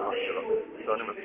ثواني ما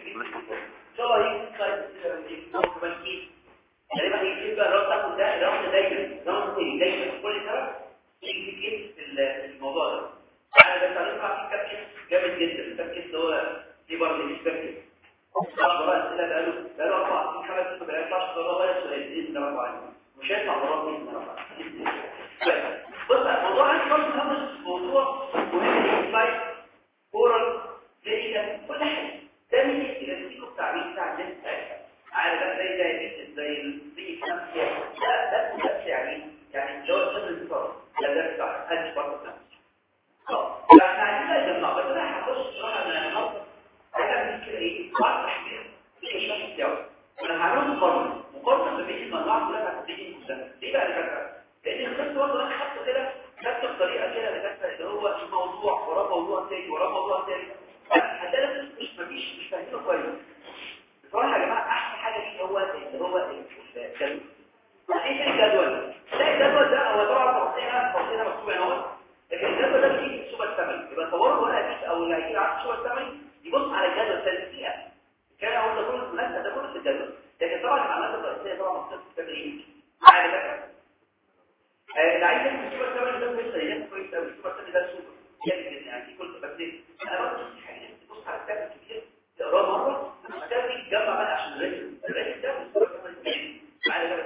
غالبا هيجي بقى الرابط تاخد ده الرابط دايما رابط دايما كل سبب يجي في في الموضوع ده انا بس هنطلع في كابتن جامد جدا الكابتن اللي هو دي برضه مش كابتن طبعا بقى الاسئله ده قالوا قالوا اربع في خمس ست بلاش 10 دولار ولا سؤالين ده اربعه مش هيطلع مرات من اربعه بص الموضوع عندي برضه خمس موضوع مهم سلايد اورال كلينيكال كل حاجه ده من الاستيكو التعبير بتاع الناس عارف بقى زي زي زي البي لا ده بس يعني يعني لو الصدر الانتصار لا ده بتاع هذه برضه اه فاحنا عايزين نجمع بس انا هخش صراحه انا هنظر انا من كده ايه بعض تحديد الشخص بتاعه انا هعمل مقارنه مقارنه ما بين المجموعه كلها بتاعت الدين كلها ليه بقى الفكره لان الخط برضه انا حاطه كده نفس الطريقه كده اللي كانت اللي هو الموضوع وراه موضوع تاني وراه موضوع تاني هتلاقي مش مفيش مش فاهمينه كويس بصراحه يا جماعه احسن حاجه فيه هو اللي هو الجدول ايه الجدول ده الجدول ده هو طبعا توصيها توصيها مكتوب هنا اهو لكن الجدول ده بيجي في السوبر الثمني يبقى تصوروا الورقه دي او اللي هيجي على السوبر الثمني يبص على الجدول ده الدقيقه كان هو ده كله المناسبه ده كله في الجدول لكن طبعا العمليات الرئيسيه طبعا مختصه بالتدريب عادي بقى اللي عايز يعمل السوبر الثمني ده مش زي كويس قوي السوبر الثمني ده سوبر جامد يعني كل بس انا برضه حاجه تبص على الكتاب الكبير تقراه مره الكتاب دي تجمع بقى عشان الريتم الريتم ده والسوبر الثمني عادي بقى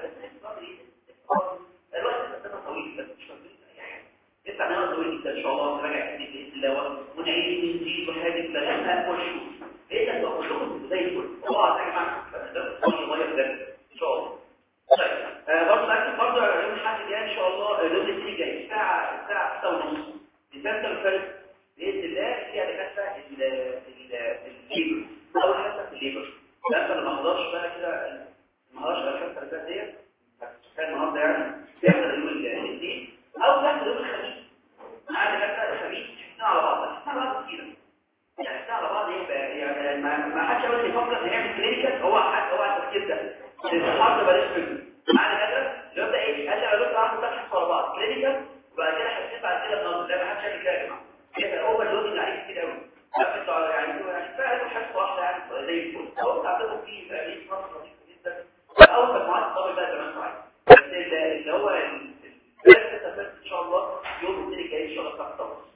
الوقت ده طويل بس مش فاضي اي حاجه لسه عندنا طويل جدا ان شاء الله نراجع فيه باذن الله ونعيد ونزيد وحاجه بلاغنا ونشوف ايه ده بقى كلكم زي الفل طبعا يا جماعه ده يغير ده ان شاء الله طيب برضه لكن برضه يوم الاحد الجاي ان شاء الله اليوم الاثنين الجاي الساعه الساعه 6:30 لسنتر الفرد باذن الله فيها دكاتره الليبر اول حصه في الليبر ده انت ما حضرش بقى كده ما حضرش الحصه اللي فاتت ديت كان النهارده يعني يحضر يوم الاثنين او يحضر يوم الخميس عادي حتى الخميس احنا على بعض احنا على بعض كتير يعني احنا على بعض ايه يعني ما, ما حدش بس يفكر نعمل كلينيكال هو حد هو التفكير ده الحرب بلاش منه معنى كده اللي يبدا ايه قال لي انا دكتور عامل ثلاث على بعض كلينيكال وبعد كده حسيت بعد كده بنظر ده ما حدش يعمل كده يا جماعه كده اوفر لودنج عليك كتير قوي انتوا يعني يعني فعلا حاسس واحده يعني زي الفل هو بتعتبر فيه تقريبا فتره جدا اول مجموعات الطالب بقى زمان معايا بس اللي هو الثلاث تفاصيل ان شاء الله يوم الاثنين الجاي ان شاء الله تحت التواصل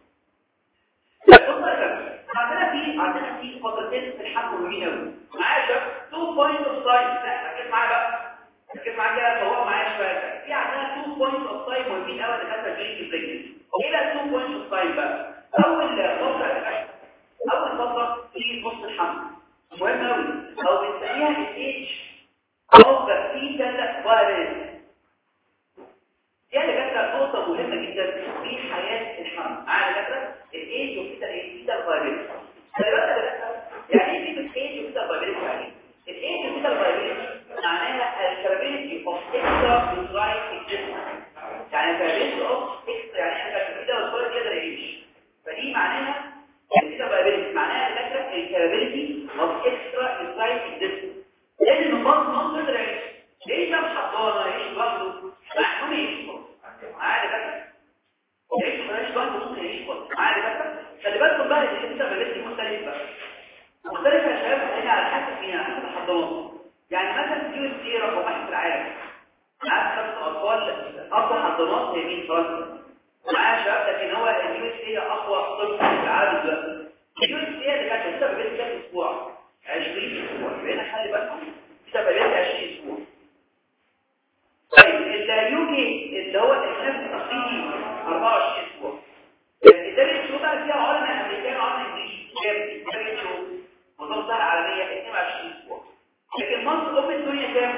عندنا في عندنا في فترتين في الحمل مهمين قوي معايا شباب تو بوينت اوف سايد لا ركز معايا بقى ركز معايا كده صور معايا شويه في عندنا تو بوينت اوف سايد مهمين قوي اللي كانت جاي في البريجنسي ايه التو بوينت اوف سايد بقى اول فتره اول فتره في نص الحمل مهم قوي او بنسميها الايدج او fetal violence دي اللي كانت نقطة مهمة جدا في حياة الحمل على فكرة الايج وفيتال فيتال فايبريس يعني ايه كلمة ايج وفيتال فايبريس يعني الايج وفيتال فايبريس معناها الكابابيلتي اوف اكسترا فيترايت اكزيستنس يعني الكابابيلتي اوف اكسترا يعني احنا كده والصورة يقدر يعيش فدي معناها الفيتال فايبريس معناها فكرة الكابابيلتي اوف اكسترا فيترايت اكزيستنس لازم من بعض المنطقة يقدر يعيش ليه شاب حضانة يعيش برضه معلومة يعيش عادي بقى يعيش مالهاش برضه ممكن يعيش برضه عادي بقى خلي بالكم بقى ان انت بلدتي مختلفة مختلفة يا شباب هنا على حسب مين على حسب الحضانات يعني مثلا في اس اي رقم واحد في العالم معاه خمس اطفال افضل حضانات هي مين فرنسا معاه شباب لكن هو اليو اس اي اقوى طب في العالم دلوقتي اليو اس اي اللي كانت لسه بلدتي كام اسبوع 20 اسبوع بقينا خلي بالكم لسه بلدتي 20 اسبوع طيب اليوكي اللي هو الحفظ التقليدي 24 اسبوع الدبليو شو بقى فيها علماء امريكان وعلماء انجليزي كام الدبليو شو منظمه العالميه 22 اسبوع لكن مصر ام الدنيا كام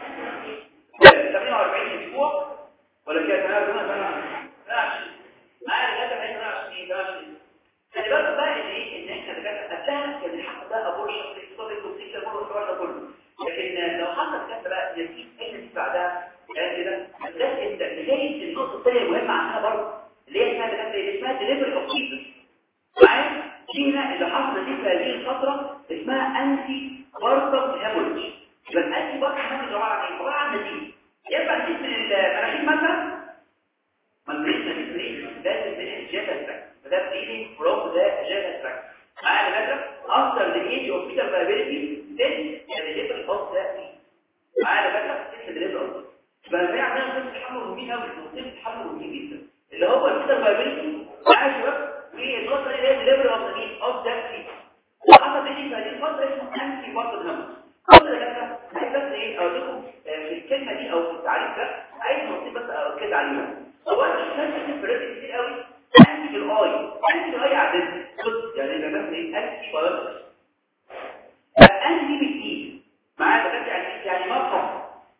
48 اسبوع ولا كده 28 معايا لغايه 28 28 خلي بالك بقى ان ايه ان احنا دكاتره قبلها كان الحق ده ابورشن اقتصاد التوكسيك المره الحوار ده كله لكن لو حصل كده بقى نتيجه ايه اللي بعدها كده ده انت نهايه النقطه الثانيه المهمه عنها برضه اللي هي اسمها كده اللي اسمها ديليفري اوف كيبس معايا دي هنا اللي حصل دي في هذه الفتره اسمها انتي بارتم هيموريج يبقى الانتي بارتم هيموريج عباره عن ايه عباره عن نتيجه يبقى نتيجه من المناخير مثلا ما نريد نريد لازم من الجاتا تراك فده بليدنج فروم ذا جاتا تراك معايا يا دكاتره افتر الايج اوف فيتال فايبيليتي then the level of the معايا بقى this the level of فلما يعمل نفس الحمل الهرموني قوي نقطه الحمل الهرموني جدا اللي هو الفيتال فايبيليتي معايا يا شباب والنقطه اللي هي الليفل اوف ذا اوف ذا حصل بيجي في هذه الفتره اسمه انتي بارتن هامر كل ده كده عايز بس ايه اقول لكم في الكلمه دي او في التعريف ده عايز نقطه بس اكد عليها هو انا مش فاهم في الريد كتير قوي انتي في الاي انتي في الاي عدد بص يعني ده بس ايه انتي بايوتكس انتي بالتي معايا ده يعني يعني مفهوم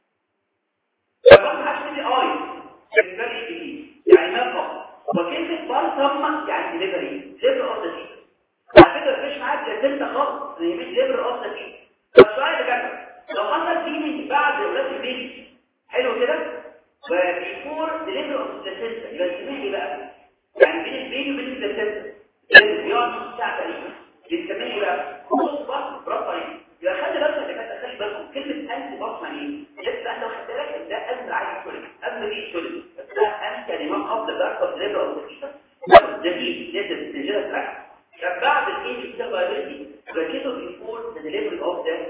فبقى عشان الاي بالنسبه لي يعني مفهوم وكلمه بارتم يعني ديليفري ليفل اوف ذا سيستم على فكره مش معاك بلاتنتا خالص هي مش ليفل اوف ذا سيستم فالسؤال ده لو حصل فيه بعد اولاد البيبي حلو كده وبيفور ديليفري اوف بلاتنتا يبقى اسمها ايه بقى يعني بين البيبي وبين البلاتنتا بيقعد نص ساعه تقريبا بنسميه ايه بقى نص بطن برافو عليك يبقى خلي بالك اللي كانت خلي بالكم كلمه انت بطن يعني ايه لسه انت واخد بالك ده قبل عايز تولد قبل دي تولد بس ده انت يعني ما قبل ده قبل ديليفري اوف ذا ده دي لازم تنزلها تراك كان بعد الايج كده بايولوجي ركزوا في فور ذا ديليفري اوف ذا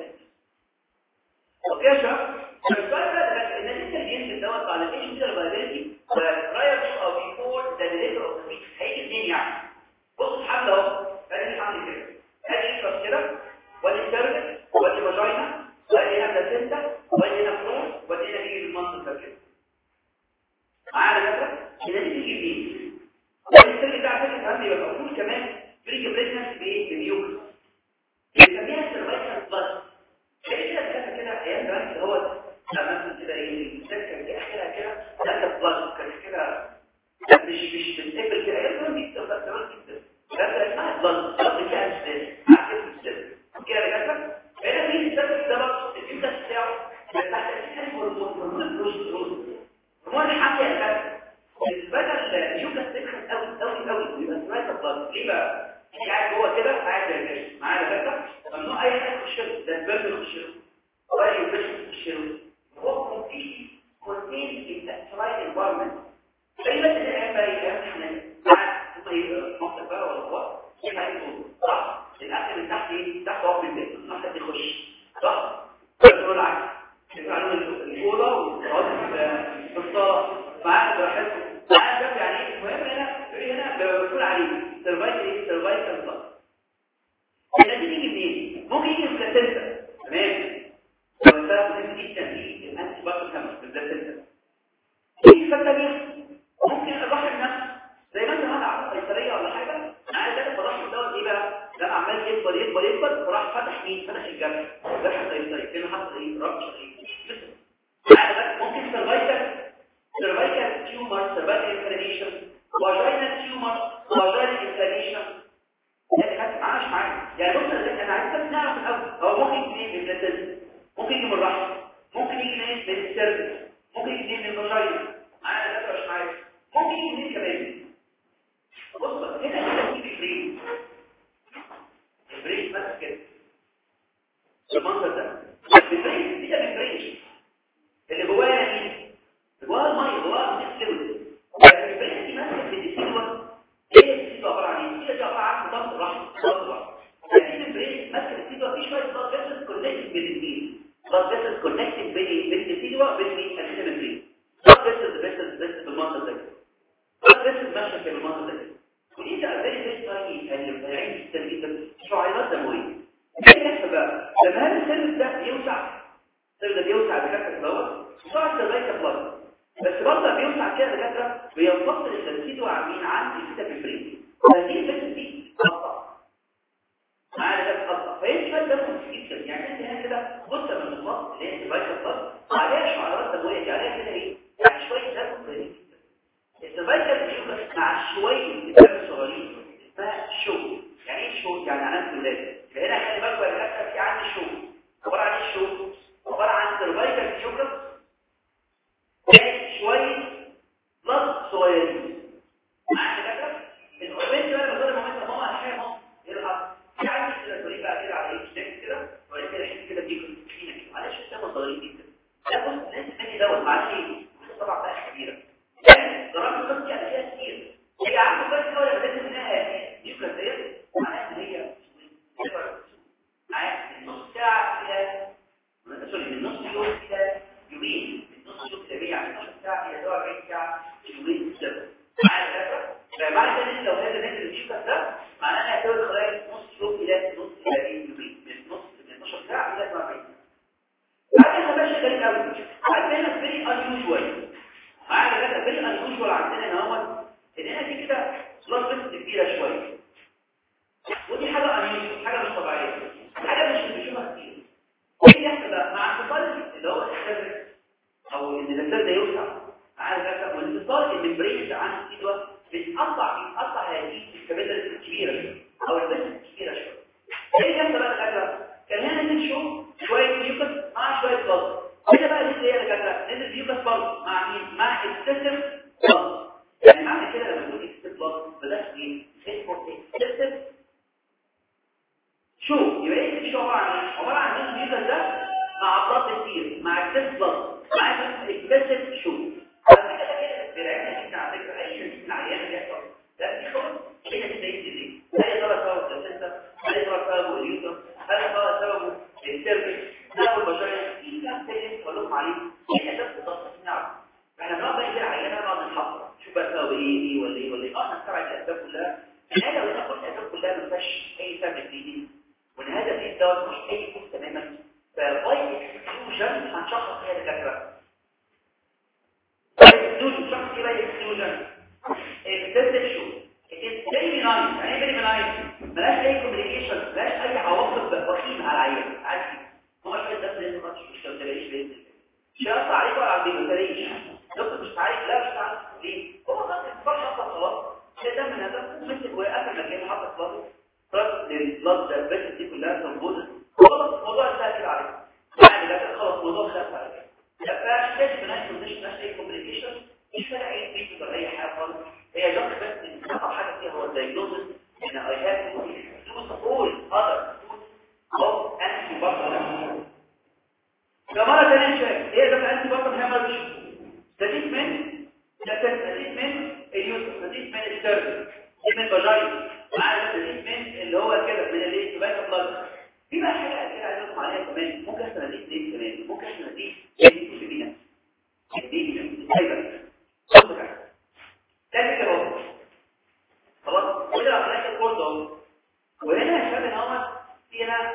اوكي يا شباب السؤال ده ان انت الجنس دوت على الايج كده بايولوجي براير او بيفور ذا ديليفري اوف ذا هيجي منين يعني بص الحمل اهو ادي الحمل كده ادي الفرس كده وادي السيرفكس وادي فاجينا وادي هنا بلاسينتا وادي هنا فلوس وادي هنا بيجي بالمنطق ده كده معايا فكره ان دي تيجي منين والسر بتاع فكره كمان يبقى موجود كمان بريك بريجنس بايه بميوكس بنسميها سيرفايكال بلس زي كده كده كده ايام زمان كده هو مثلا كده ايه كان دي اخرها كده ثلاثه بلس كان كده مش مش بنقبل كده ايام زمان دي بتبقى زمان جدا ده اسمها بلس بلس كده مش عارف ازاي كده يا جماعه هنا في السبب ده بقى الانتاج بتاعه من تحت الهرمون هرمون البروجسترون هرمون الحمل يا جماعه بدل اليوكا تدخل قوي قوي قوي يبقى اسمها بلس ليه بقى قاعد جوه كده قاعد زي كده معايا فكره ممنوع اي حاجه تخش له ده الباب يخش له ولا يبقى يخش له هو كونتين كونتين ان اترايد انفايرمنت زي ما انت قاعد بقى يا احنا قاعد ثم يبقى مصر بقى ولا هو ايه هيقول صح الاكل من تحت ايه تحت هو في البيت من تحت يخش صح ولا العكس يبقى الاوضه والصلاه في الصلاه معاك براحتكم معاك ده يعني المهم هنا هنا بقول عليه سرفايف ايه سرفايف بلس هنا دي تيجي منين ممكن يجي من البلاسنتا تمام بس ده مهم جدا في الانتي بايوتيك كمان في البلاسنتا ايه الفكره دي ممكن الرحم نفسه زي ما انت هتعمل قيصريه ولا حاجه عايز ده الرحم دوت ايه بقى ده عمال يكبر يكبر يكبر فراح فتح مين فتح الجرح جرح قيصري كده حصل ايه ربش ايه عايز ممكن سرفايف cervical tumor, cervical inflammation, vaginal tumor, vaginal inflammation. يعني حتى معاش معايا يعني بص انا عايز بس نعرف الاول هو ممكن يجي من البلاتين ممكن يجي من الرحم ممكن يجي من السيرفس ممكن يجي من الفاجينا معايا ده مش معايا ممكن يجي من كمان بص هنا في البرين البرين بس كده المنظر ده البرين دي ده البرين اللي جوايا مين جواه الميه جواه الفلويد لكن البرين دي ماسكه في السيلوا ايه السيلوا عباره عن ايه السيلوا عباره عن ضغط الرحم ضغط الرحم لكن البرين ماسكه السيلوا في شويه ضغط فيسز كونكتد بين الاثنين ضغط فيسز كونكتد بين بين السيلوا وبين الفلويد ضغط فيسز فيسز فيسز بالمنظر ده ضغط فيسز ماشيه في المنظر ده ودي ده فيري فيري طريقي يعني العين السلبيه شعيرات دمويه ايه اللي يحصل بقى لما هذا السيرفس ده يوسع السيرفس ده بيوسع بكثره دوت وصار السيرفايكال بلاد بس برضه بيوسع كده دكاتره بينفصل التركيز وعاملين عن الكتاب الفريد هذه الفكره دي تقطع معانا ده تقطع فهي شويه ده جدا يعني انت هنا كده بص من النقاط اللي هي السيرفايكال بلاد عليها شعارات دمويه دي عليها كده ايه يعني شويه دم قليلين جدا السيرفايكال بيوسع مع شويه دم صغيرين اسمها شو يعني ايه شو يعني علامه الولاده يبقى هنا خلي بالك يا دكاتره في عندي شو عباره عن ايه شو عباره عن سيرفايكال بيوسع شوية لص صغيرين معاك كده الأوبنت بقى من غير المومنت ماما حاجة ماما يلحق في عندي كده طريق بقى كده على ايه شكل كده وبعد كده حته كده بيكون تخينه كده معلش ده صغيرين جدا ده بص الناس الثاني دوت معلش ايه طبعا بقى كبيره يعني ضربت القصه يعني فيها كتير هي عارفه بس كده ولا بس انها نيوكليس ديت معناها ان هي شو يبقى ايه التيشو عباره عن ايه عباره عن دون ميوكس ده مع بلاد كتير مع اكسس بلاد مع اكسس شو على فكره ده كده بيرعبنا جدا على فكره اي شيء العيان بيحصل ده في خبر كده كده يجي هل يا ترى سبب البلاسنتا هل يا ترى سببه اليوتر هل يا ترى سببه السيرفكس سببه البشريه في كام تاني بقول لكم عليه ايه اساس بالظبط عشان نعرف احنا بنقعد بقى كده عيانه نقعد نحفظ شوف بقى سبب ايه ايه ولا ايه ولا ايه اه نستبعد الاسباب كلها الحاجه لو انا قلت الاسباب كلها ما فيهاش اي سبب جديد وان هذا في الدواء مش اي كوس تماما فباي اكسكلوجن هنشخص فيها دكاتره باي اكسكلوجن شخص ايه باي اكسكلوجن اكسسيف شو اتس فيري نايس يعني فيري نايس ملهاش اي كومبليكيشن ملهاش اي عواقب وخيمه على العيان عادي ما هوش ده لازم ما تشوفش لو تلاقيش باذن الله مش هيقطع عليك ولا على ما تلاقيش دكتور مش عارف لا مش عارف ليه هو خلاص الفرش اصلا خلاص ده من هذا مسك وقفل مكان حط خلاص خلاص للبلاد ده بس دي كلها تنبوذ خلاص الموضوع انتهى كده عليك يعني لكن خلاص الموضوع خف عليك لا فمش لازم الناس ما تديش نفس اي كومبليكيشن مش فارق اي بيت ولا اي حاجه خالص هي جنب بس اقرب حاجه فيها هو الدايجنوستس ان اي هاف تو يوز اول اذر او انتي بطل كمره ثانيه شويه هي ده الانتي بطل هيمرج ستاتيك من ستاتيك من اليوز ستاتيك من السيرفس من الفاجاين مع ستاتيك من اللي هو كده من اللي تبقى بلاد في بقى حاجه كده عايز اقول عليها كمان ممكن احنا نديك ليه كمان ممكن احنا نديك دي في بينا دي ايوه تاني كده خلاص كده عملنا الكورد اهو وهنا يا شباب هنا في هنا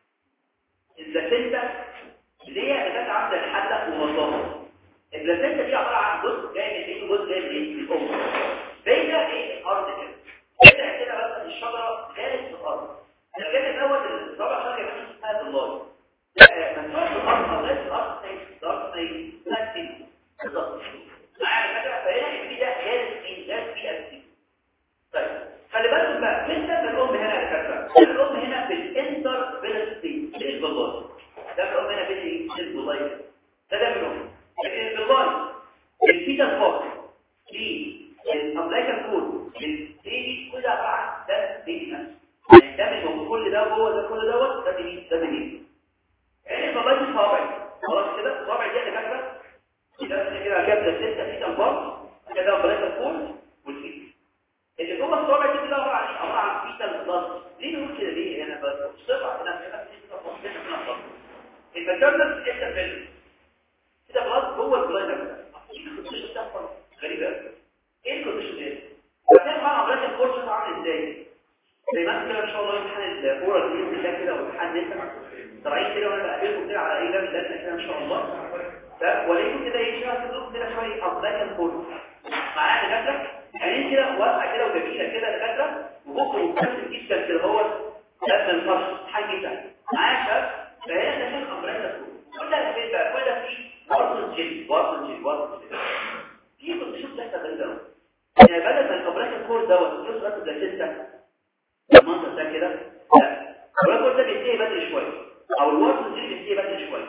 البلاسينتا اللي هي كانت عامله الحلق ومصاصه البلاسينتا دي عباره عن جزء جاي من ايه وجزء جاي من ايه من الام بين ايه الارض كده كده كده بس الشجره كانت في الارض الجانب دوت الرابع حاجه كمان اسمها في الله مفتوح في الارض او ليس الارض زي الارض زي نفسي بالظبط معايا فكره فهنا في ده جالس مين جالس في اسيد طيب خلي بالكم بقى فين ده الام هنا يا دكاتره الام هنا في الانتر بيلستي مش بالله ده الام هنا في ايه البلاي ده ده الام لكن البلاي الفيتا فوق في الاملايكا كود البيبي كل ده عباره عن ده بيبي نفسه يعني ده من موجود كل ده جوه ده كل دوت ده بيبي ده بيبي يعني البلاي صابع خلاص كده الصابع دي اللي فاكره كده كده كده ستة فيتا فوق كده املايكا كود والفيتا اللي جوه الصابع دي كده عباره عن عباره عن فيتا بلس ليه بنقول كده ليه هنا بس بسرعه هنا هنا هنا الماتيرنال سكيتا فيلم كده بلس جوه البلاي نفسه ايه الكونديشن بتحصل غريبه قوي ايه الكونديشن ده بعدين بقى عمليه الكورس عامل ازاي زي ما انت كده ان شاء الله امتحان الاورال دي بالله كده وامتحان نسا طالعين كده وانا بقابلكم كده على اي ليفل لجنه كده ان شاء الله ولكن كده ايه شويه تدوق كده شويه عمليه الكورس معايا دكاتره عينين كده واسعه كده وجميله كده دكاتره وبكره مكتسب جدا كده هو ده من الفرش حاجه جدا معايا شباب فهنا ده شيء امبريلا كل ده فين بقى كل ده فيه وارد جيل وارد جيل وارد جيل في كنت شفت لسه غريبه يعني بدل ما الامبريلا كور دوت يوصل رقم ده سته المنظر ده كده لا الرقم ده بينتهي بدري شويه او الوارد جيل بينتهي بدري شويه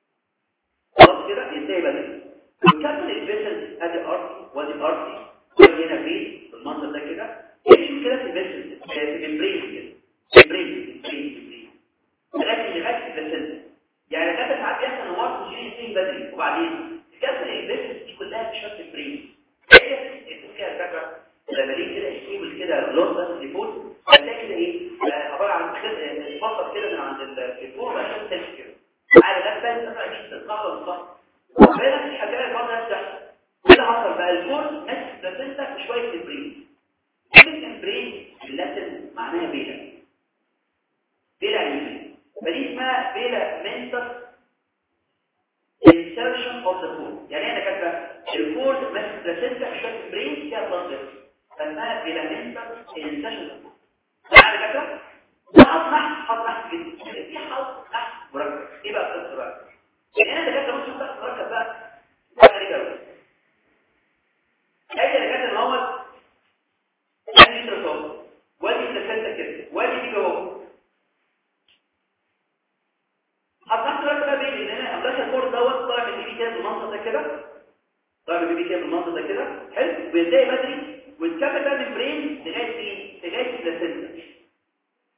خلاص كده بينتهي بدري وكمل الفيسل ادي ارتي وادي ارتي وادي هنا فين بالمنظر ده كده يمشي كده في الفيسل في البرين كده البرين البرين لكن لغايه البلاسنتا يعني لغايه ساعات بيحصل ان وارد جيل ينتهي بدري وبعدين تكسر البيسس دي كلها بشكل البرين هي فيها الفكره لما ليه كده الكيبل كده لون بس اللي فوق هتلاقي كده ايه عباره عن فقط كده من عند الفوق عشان تمشي كده على ده بس اسرع جدا صح ولا صح وفعلا في حاجات البعض تحصل كده حصل بقى الفور ماسك بلاسنتا شويه في البرين كلمه البرين باللاتن معناها بيلا بيلا يعني فدي اسمها بيلا منتس insertion of the food يعني انا كاتبه الفود ماسك بلاسنتا شويه برين فيها بلاد فاسمها بيلا منتس insertion of the food يعني كاتبه ده اصبح اصبح جدا في حظ تحت مركب ايه بقى القصه بقى يعني انا كاتبه مش تحت مركب بقى حاجه غريبه قوي اي اللي كاتبه هو يعني ترسل وادي بلاسنتا كده وادي دي اهو حطيت لك بقى بين ان انا املاك الكور دوت طالع من ايدي كده بالمنظر ده كده طالع من ايدي كده بالمنظر ده كده حلو بينتهي بدري ويتكمل بقى من برين لغايه فين لغايه البلاسنتا المنظر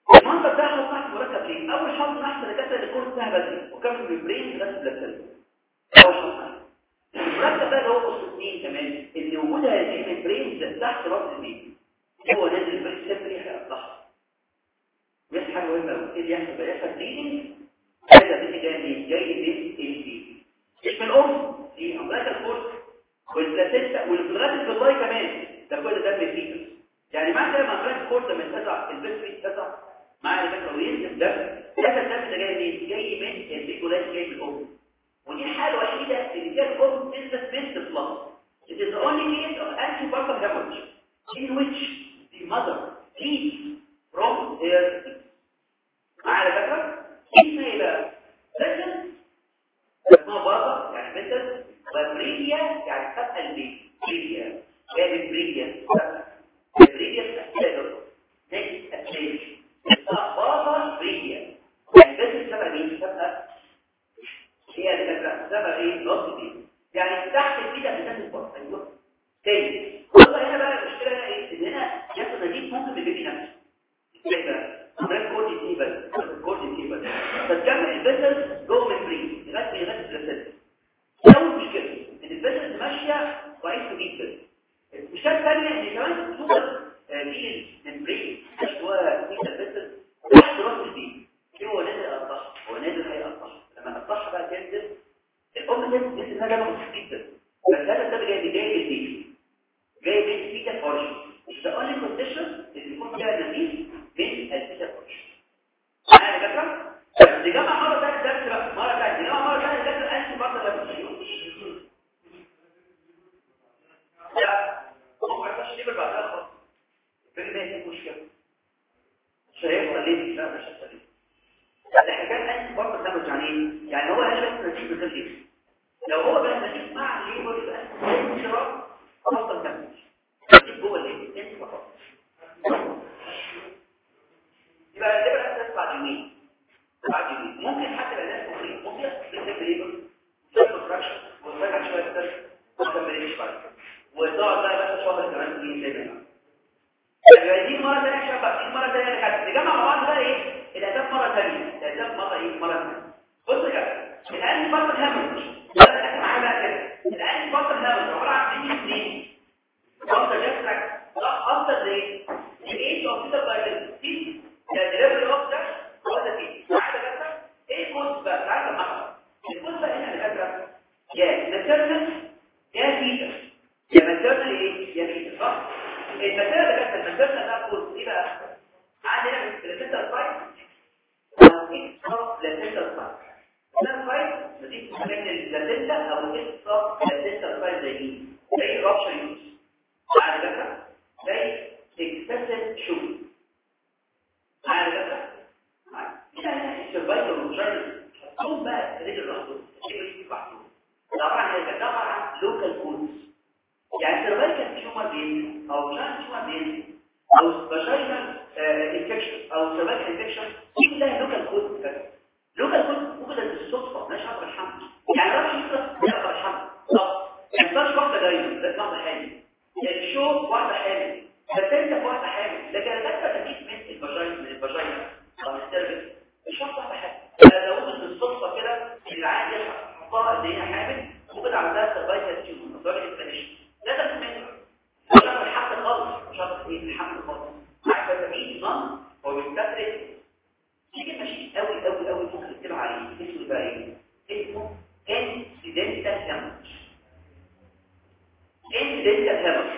المنظر ده حط تحت مركب ليه اول حط تحت الدكاتره اللي كل سنه بدري وكان في البرين بس بلاكسل اول حط تحت المركب ده اللي هو قصه اثنين كمان ان وجود هذه البرين تحت راس البيت هو نازل بس سفري هيقطعها ودي حاجه مهمه قوي ايه اللي يحصل بقى يحصل بليدنج هذا بيجي جاي منين جاي من البي مش من الام دي امراض الكورس والبلاسينتا والبلغات الفضاي كمان ده كل ده دم فيتس يعني معنى كده امراض الكورس لما يتقطع البس يتقطع مع الفكره وينزل دم هذا الدم ده جاي منين جاي من البيت ولا جاي من الام ودي الحاله الوحيده اللي فيها الام تثبت بنت بلس It is the only case of antepartum hemorrhage in which the mother bleeds from her على فكره اسمها ايه بقى بسل اسمها بابا يعني بسل وبريديا يعني فتح البيت بريديا جاي من بريديا بريديا تأثير نكس أسليش اسمها بابا بريديا يعني بسل سبب مين سبب هي اللي فاكره سبب ايه نص دي يعني تحت كده بتاعت البطن ايوه تاني والله هنا بقى المشكله هنا ايه ان هنا يحصل نزيف ممكن من البيبي نفسه ازاي بقى عملت كورد تيبل كورد تيبل فتكمل البسل جوه من برين لغايه ما يغطي البسل اول مشكله ان البسل ماشيه ضعيفه جدا المشكله الثانيه ان كمان توصل في الممبرين جوه في البسل تحت راس البيبي هو نازل يقطعها هو نازل هيقطعها لما يقطعها بقى تنزل الام تنزل تنزل انها جامده بسيط جدا بس هذا السبب جاي جاي من البيبي جاي من الفيتا اوريجن the only condition اللي يكون فيها نزيف من الفيتا اوريجن معايا يا دكتور بس نجمع مره ثانيه درس بقى مره ثانيه نجمع مره ثانيه درس انت برضه بس لا هو ما ينفعش يجيب بعدها خالص الفيلم ده هي مشكله مش هيبقى ليه لا مش هيبقى ليه ده حكايه انت برضه بتعمل يعني ايه يعني هو هشام نتيجه بكل لو هو بقى نتيجه مع الليبر يبقى انت شراب افضل كمل نتيجه جوه الليبر انت فقط يبقى الليبر اساس بعد يومين بعد يومين ممكن حتى يبقى ناس مخرج ممكن يحصل ليبر شويه كونتراكشن وترجع شويه تاني ما تكملش بعد كده وتقعد بقى بس شهر كمان في زي ما يعني دي مره ثانيه شبه دي مره ثانيه كانت نجمع مع بعض بقى ايه الاداب مره ثانيه الاداب مره ايه مره ثانيه بص كده الان بطل هامل ده احنا معايا بقى كده الان بطل هامل عباره عن اثنين اثنين بطل جسرك لا افضل ليه الايج اوف ذا بايلنسي ده ديليفري اوف ده ولا فيه معايا جسرك ايه الكود بقى تعالى معايا الكود بقى هنا اللي فاكره يا ماتيرنال يا فيتس يا ماتيرنال ايه يا فيتس صح الماتيرنال ده كانت الماتيرنال ده كود ايه بقى عندنا البلاسينتا سايت او بلاسينتا سايت ده سايت نتيجه مكان البلاسينتا او اكسترا بلاسينتا سايت زي دي زي رابشر يوز بعد كده زي اكسسيف شو بعد كده هنا السرفايفل والجرنال حطهم بقى في رجل راسه الشيء بحثه طبعا هي طبعا لوكال كودز يعني السرفايفل تيومر بينزل او جان تيومر بينزل او فاجينال انفكشن او سيرفايكال انفكشن دي كلها لوكال كود لوكال كود وجدت بالصدفه مش عبر الحمل يعني رابش يصرف يقدر الحمل طب ما ينفعش واحده جايه لازم واحده حامل الشو واحده حامل بس انت واحده حامل لكن الدكتور تجيب من الفاجينا من الفاجينا او السيرفكس مش واحده حامل لو وجدت بالصدفه كده العادي حطها ان هي حامل ممكن عندها سيرفايكال تيومر سواء انفكشن لازم منها مش عارف الحمل خالص مش عارف ايه الحمل خالص عارفه مين نظام هو بيستخدم شيء ماشي قوي قوي قوي ممكن تكتبها عليه اسمه بقى ايه اسمه انسيدنتال هامج انسيدنتال هامج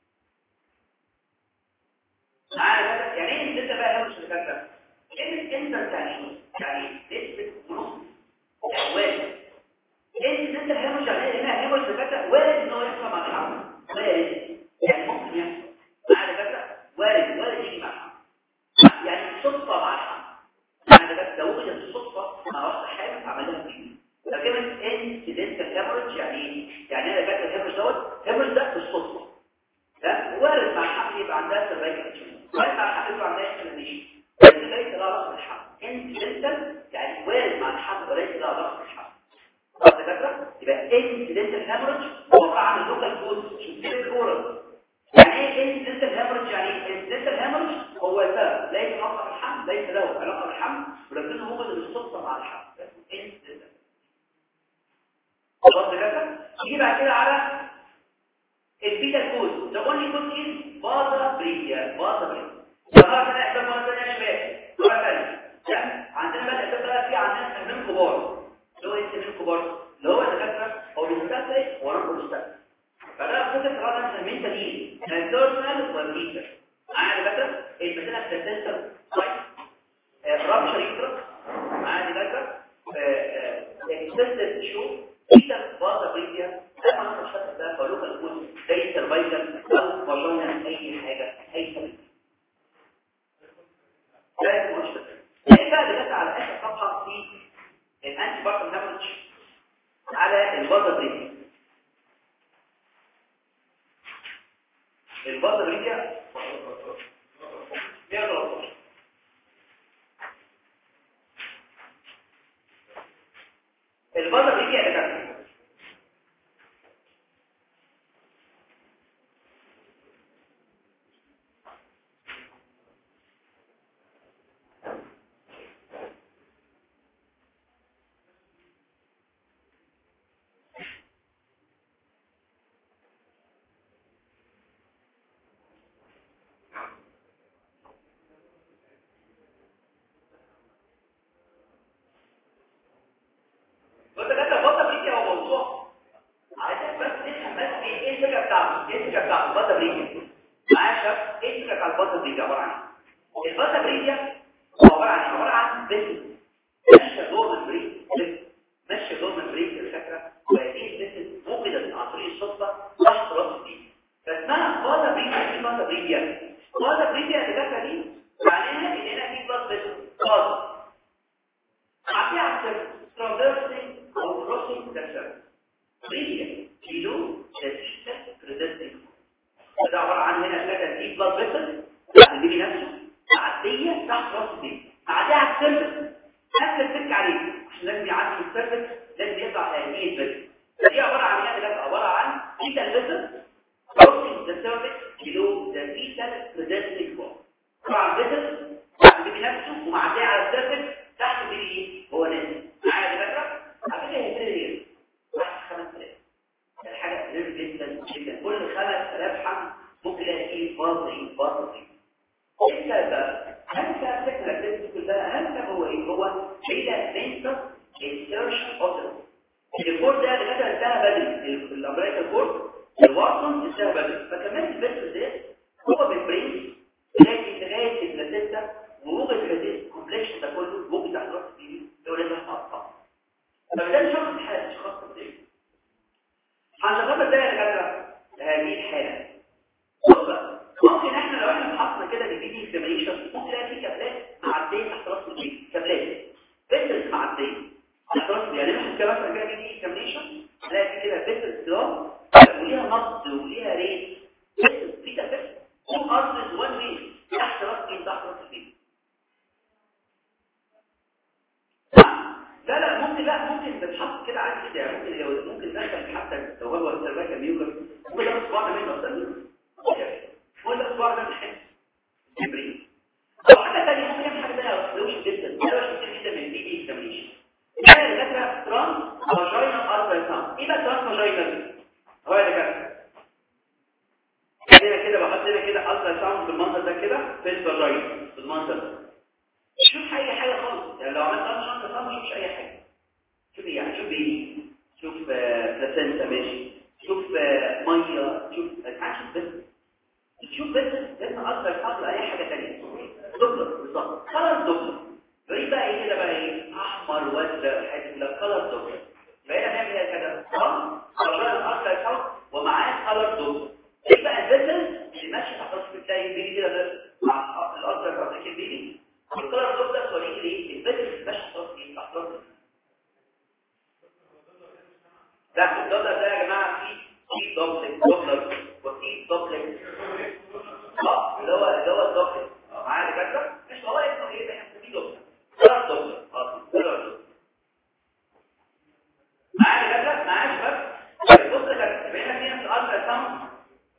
معايا يعني ايه انسيدنتال بقى هامج اللي فاكره كلمه انسيدنت يعني يعني نسبه ونص وارد انسيدنتال هامج يعني هنا هامج اللي فاكره وارد ان هو يحصل مع الحمل وارد يعني ممكن يحصل معايا فاكره وارد وارد يجي مع الحمل يعني صدفه مع الحمل يعني بس لو وجدت الصدفه مع واحده حامل عملها فيه فكلمه انسيدنتال هامج يعني ايه؟ يعني انا فاكر الهامج دوت هامج ده بالصدفه ده وارد مع الحمل يبقى عندها سيرفايكال وارد مع الحمل يبقى عندها انفلاميشن بس ليس لها علاقه بالحمل انسيدنتال يعني وارد مع الحمل وليس لها علاقه بالحمل خلاص يا فاكره يبقى انسيدنتال هامج هو عباره عن اللوكال كود شوف الاورال يعني ايه انسيدنتال هامج يعني ايه انسيدنتال هامج هو سبب ليس علاقه بالحمل ليس له علاقه بالحمل ولكنه موجود بالصدفه مع الحمل خلاص كده يجي بعد كده على البيتا كود ده اونلي كود از بازا بريديا بازا بريديا طبعا احنا احنا مره ثانيه يا شباب مره ثانيه عندنا بقى الاسباب بقى في عندنا سنين كبار اللي هو ايه سنين كبار اللي هو الدكاتره او المستقبل ورا المستقبل فده فكره طبعا سمين تانيين الدورسال والميتر معايا دكاتره المثلا بتسنسر طيب رابشر يوترس معايا دكاتره اكسسد شو بيتا بازا بريديا ده ما نقدرش ده فلوكا الكود زي السرفايفل او فاجينا اي حاجه اي سبب ده مش ايه بقى اللي على اخر صفحه في الانتي بارتم هامج على البازا بريديا البازا بريديا 113 البازا بريديا اللي كانت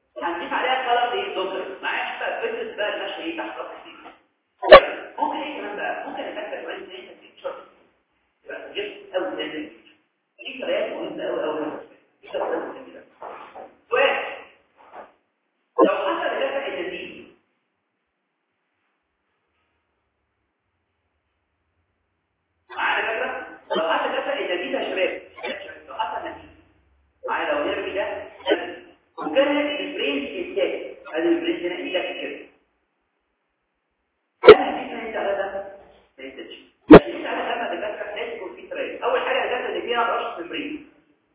ممكن ايه كمان سبب ثاني في كلام مهم قوي قوي في سبب ثاني ده سؤال لو حصل دافع التدريب معانا فكره لو حصل دافع التدريب يا شباب لو حصل نتيجه معايا لو نرمي ده وكان البرين الثاني هذا البرين هنا ايه لك كده انا دي كانت على ده ريسيرش لكن انا لما دكاتره لازم يكون في طريقه اول حاجه الدكاتره اللي فيها رش في البرين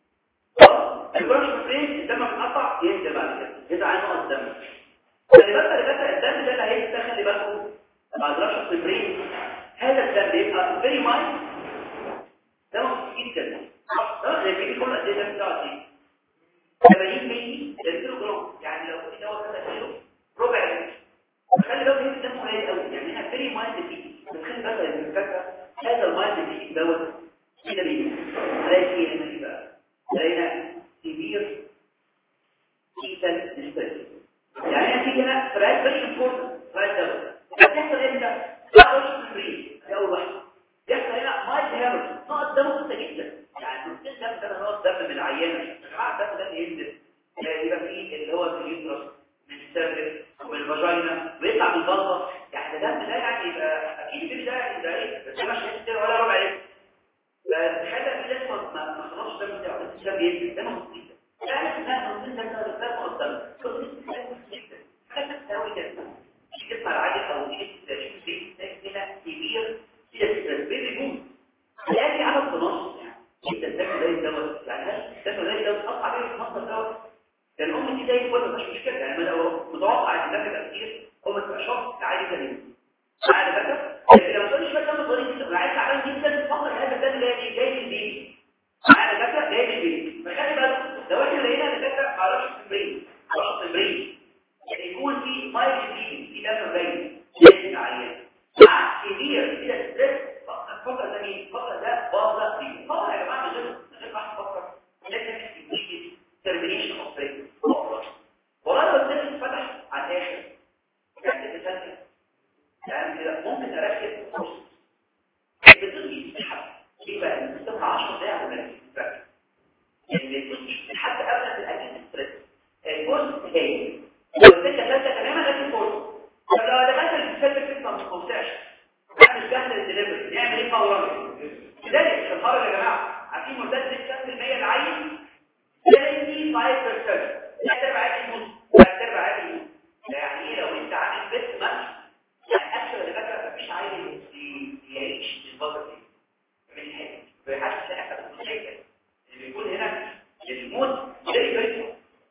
اه الرش في البرين الدم بيتقطع ينزل بعد كده ينزل على نقط الدم خلي بالك دكاتره الدم ده اللي هينزل خلي بالكم بعد رش في البرين هذا الدم بيبقى فيري مايل ده مفيد جدا ده زي بيجي كل قد ايه ده بتاع دي 80 مللي كيلو جرام يعني لو في دواء كذا كيلو ربع لتر خلي بالك ان الدم قليل قوي يعني هنا فيري مايل فيه بس خلي بالك ان الفكره هذا المايل فيه دوت كده ليه هلاقي فيه هنا ايه بقى لقينا سيفير كيتال ديستريس يعني هنا تيجي هنا فرايد فيري امبورتنت فرايد دوت هتحصل امتى؟ بعد وش الفري دي اول واحده يحصل هنا مايل هيرو نقط دم بسيطه جدا يعني نقطتين دم كده نقط دم من العيانه يا جماعه الدم ده اللي ينزل يبقى فيه اللي هو في اليوترس من السيرفس ومن الفاجينا ويطلع من البلطه يعني الدم ده يعني يبقى اكيد البيبي ده يعني ده ايه بس مش هيستر ولا ربع لتر فخلى في لازم ما ما خلاص الدم بتاعه بس الدم بينزل ده مفيد يعني احنا نقطتين دم ده ده مقدم جدا حاجه تساوي كده تيجي تسمع العادي او تيجي تشوف بيت هنا كبير كده بيبي بوم يعني عدد تنص يعني انت الدم زي الدواء يعني الدم زي الدواء تقطع بيه في مصدر دواء لان الام دي زي الفل مش مشكله يعني لو متوقع ان الدم يبقى كتير هو ما تبقى شرط عادي جدا عادي بقى لكن لما تقولش بقى الدم طريق جدا وعايز تعبان جدا تفكر هذا الدم جاي جاي من البيت عادي بقى جاي من البيت فخلي بالك لو احنا لقينا ان الدكتور ما عرفش التمرين ما عرفش التمرين يعني يكون في مايل بليدنج في دم باين جاي عيان مع كبير كده ستريس الفتره ده مين الفتره ده باظه دي طبعا يا جماعه من غير من غير ما تفكر لازم تيجي ترمينيشن اوف بريك والله لو السيرفس اتفتح على الاخر يعني تسلم يعني كده ممكن اركب كورس بتدي تسحب ايه بقى بتستنى 10 دقايق ولا تفكر يعني ما تكونش لحد قبل الاكل ستريس الكورس هاي والفكره ثالثه تماما غير الكورس فلو دخلت السيرفس ما مستمتعش مش جهل الدليفري نعمل ايه فورا لذلك في الخرج يا جماعه عارفين مرتد 6% العين 75% لا تربع عادي الموت لا تربع عادي الموت يعني ايه لو انت عامل بيت ماتش يعني اكشن اللي فاكره مفيش عيل يعيش الفتره دي من حاجه بيحس ان احنا مشاكل اللي بيكون هنا الموت زي كده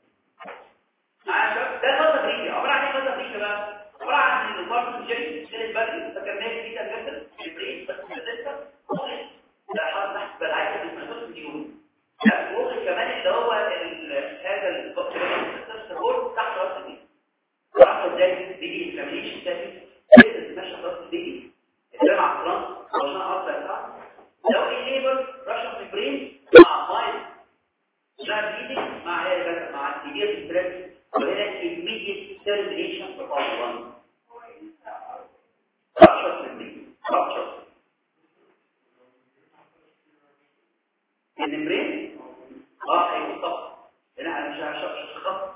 عشان ده خطه بريكه عباره عن ايه خطه بريكه بقى عباره عن البارت الجري سيل بدري فكرناه في كده جدا البرين بس لسه ده حاطط تحت بالعكس المسافه مليون وقت كمان اللي هو هذا السبورت تحت راس الدين راح ازاي بيجي انفلاميشن تاني لسه ماشي راس الدين الكلام على الفرنس عشان اقطع صح لو الليبر رشح في البرين مع مايل لا بيدي مع ايه مع السيفير ستريس وهنا immediate termination of our one rupture membrane rupture الممبرين اه هيكون طبعا هنا انا مش هشرح مش خط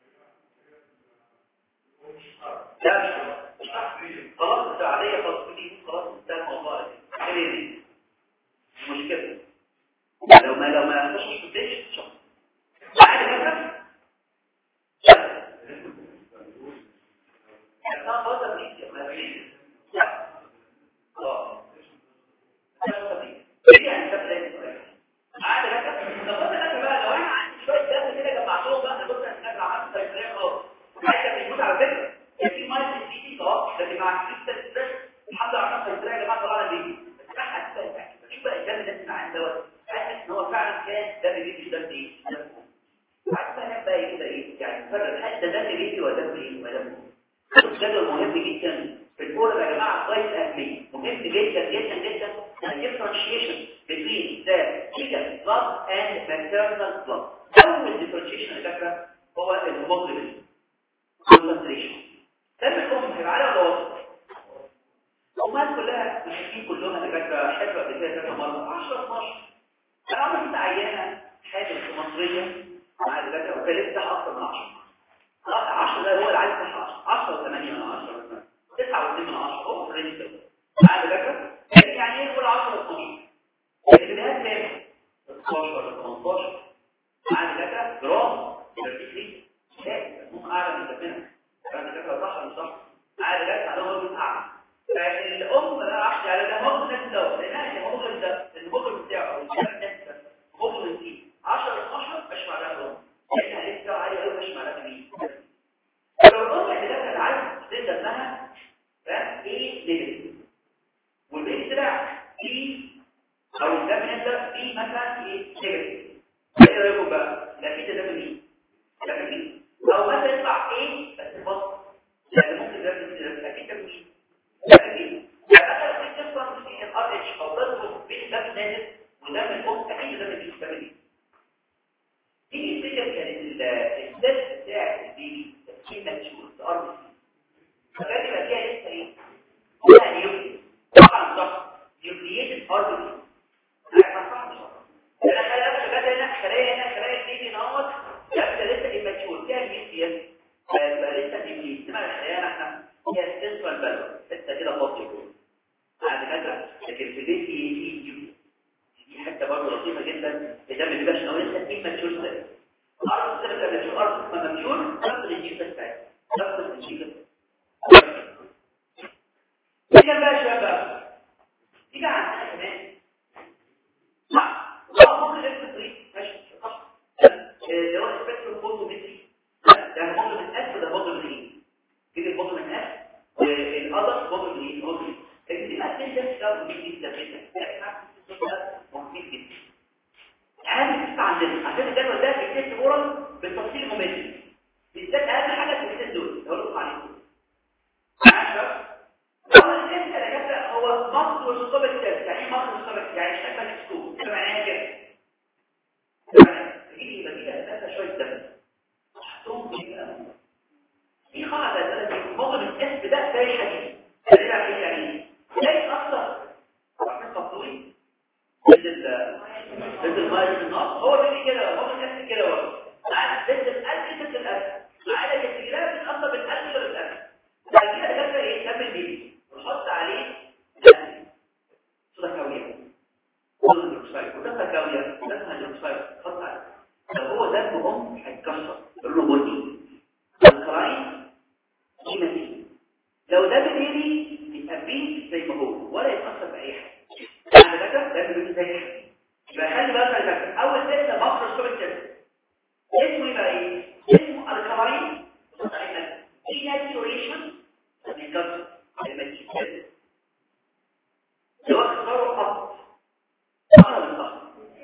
لا مش خلاص ده عادية خلاص دي خلاص انتهى الموضوع ايه دي مشكلة لو ما لو ما خشش في البيت شوف عادي مثلا كان فاضل لي ما فيش اه يعني ده عادي لك لو قلت لك بقى لو انا عندي شويه دم كده جمعتهم بقى انا بص انا عملت تيسير خلاص عايز بيموت على فكره يعني في مايل سي دي خلاص لكن مع الكريستال ستريس الحمد لله عملنا تيسير يا جماعه طلعنا بيه بس راح هتبقى شوف بقى الدم اللي اسمع عن دوت حاسس ان هو فعلا كان دم بيبي مش دم ايه دم عارف بقى هناك بقى ايه كده ايه يعني فرق حتى دم بيبي ولا دم ايه ولا دم الجدول مهم جدا في الكوره يا جماعه غايه الاهميه مهم جدا جدا جدا differentiation between the fetal blood and maternal blood اول differentiation اللي فاكره هو الهيموجلوبين concentration دم الام هيبقى على ولا وسط الامهات كلها المسلمين كلهم اللي فاكره حلوه قبل كده كذا مره 10 12 انا عملت عيانه حامل في مصريه مع الدكاتره وكلفتها اكتر من 10 خلاص 10 ده هو العدد بتاعها 10 10 و8 من 10 مثلا 9 و2 من 10 هو في الرينج ده مع الدكاتره يعني ايه نقول 10 12 الجنيهات كام 16 ولا 18 مع الدكاتره جرام 33 لا ممكن اعلى من كده كان الدكاتره صح ولا صح مع الدكاتره على وزن اعلى فالام لا احكي على ده ممكن نفس ده لانها الهيموجلوبين ده الهيموجلوبين بتاعه او الجنين ده هيموجلوبين فيه 10 12 مش معناها جرام لانها لسه عالي قوي مش معناها كبير لو الربع اللي ده كان عايز تبدا انها فاهم ايه ليفل والبيت طلع بي او الدم يبدا بي مثلا ايه نيجاتيف ايه رايكم بقى ده في ده مين ده مين او مثلا يطلع ايه بس بص يعني ممكن ده ده اكيد ده مين ده مين يعني مثلا في ديفرنس في الار اتش او ضرب بين دم نازل ودم الام اكيد ده مين ده مين دي الفكره كانت الست بتاع البيبي كلمه تشوز الارض فكان يبقى فيها لسه ايه فيها نيوكليس طبعا صح نيوكلييتد ارض انا صح مش انا خلايا شغاله هنا خلايا هنا خلايا البيبي نوت لسه لسه ايماتشور فيها نيوكليس فيبقى لسه نيوكليس انما الخلايا احنا هي سنترال بالون لسه كده فاضي جوه بعد كده لكن في البيبي في نيوكليس دي حته برضه لطيفه جدا ده ما بيبقاش لو لسه ايماتشور ده ارض السبب لما تشوف ارض ما ممشور تاخد الجيب بتاعتها تاخد الجيب تيجي بقى يا شباب تيجي عندنا كمان صح اه ممكن نفس الطريق ماشي صح اللي هو سبيكتروم فوتومتري ده ممكن من اف ده برضه من ايه تيجي برضه من اف والادر برضه من ايه برضه دي بقى تنزل ده مهم جدا جدا مهم جدا عامل عندنا عشان الجدول ده بيكتب اورال بالتفصيل الممل بالذات اهم حاجه في الاثنين دول هقول لكم عليهم عارف اول انت اللي هو مصر والسكوب التالت يعني ايه مصر والسكوب يعني شكل السكوب ده معناها كده تجيب يبقى كده اساسا شويه دم تحطهم كده في قاعده ده موضوع الاس ده زي حديد ده يعني يعني زي اكتر عارفين تطويل مثل مثل الماء النار هو بيجي كده هو بيجي كده هو مع مثل القلب مثل القلب مع علاج التجارة بتأثر بالقلب ولا بالقلب بعد كده جنب ايه جنب البيبي ونحط عليه دم صودا كاوية صودا هيدروكسيد وده كاوية ده هيدروكسيد حط عليه لو هو دم ام هيتكسر لونه بني الكراين قيمتي لو ده بيبي يبقى بيت زي ما هو ولا يتأثر بأي حاجة بعد كده ده بيبي زي حاجة يبقى خلي بالك من اول ستة مصر الصوب التالت اسمه يبقى ايه اسمه الكلاين denaturation من كسر الماتيريال اللي هو اختصاره خط صح ولا صح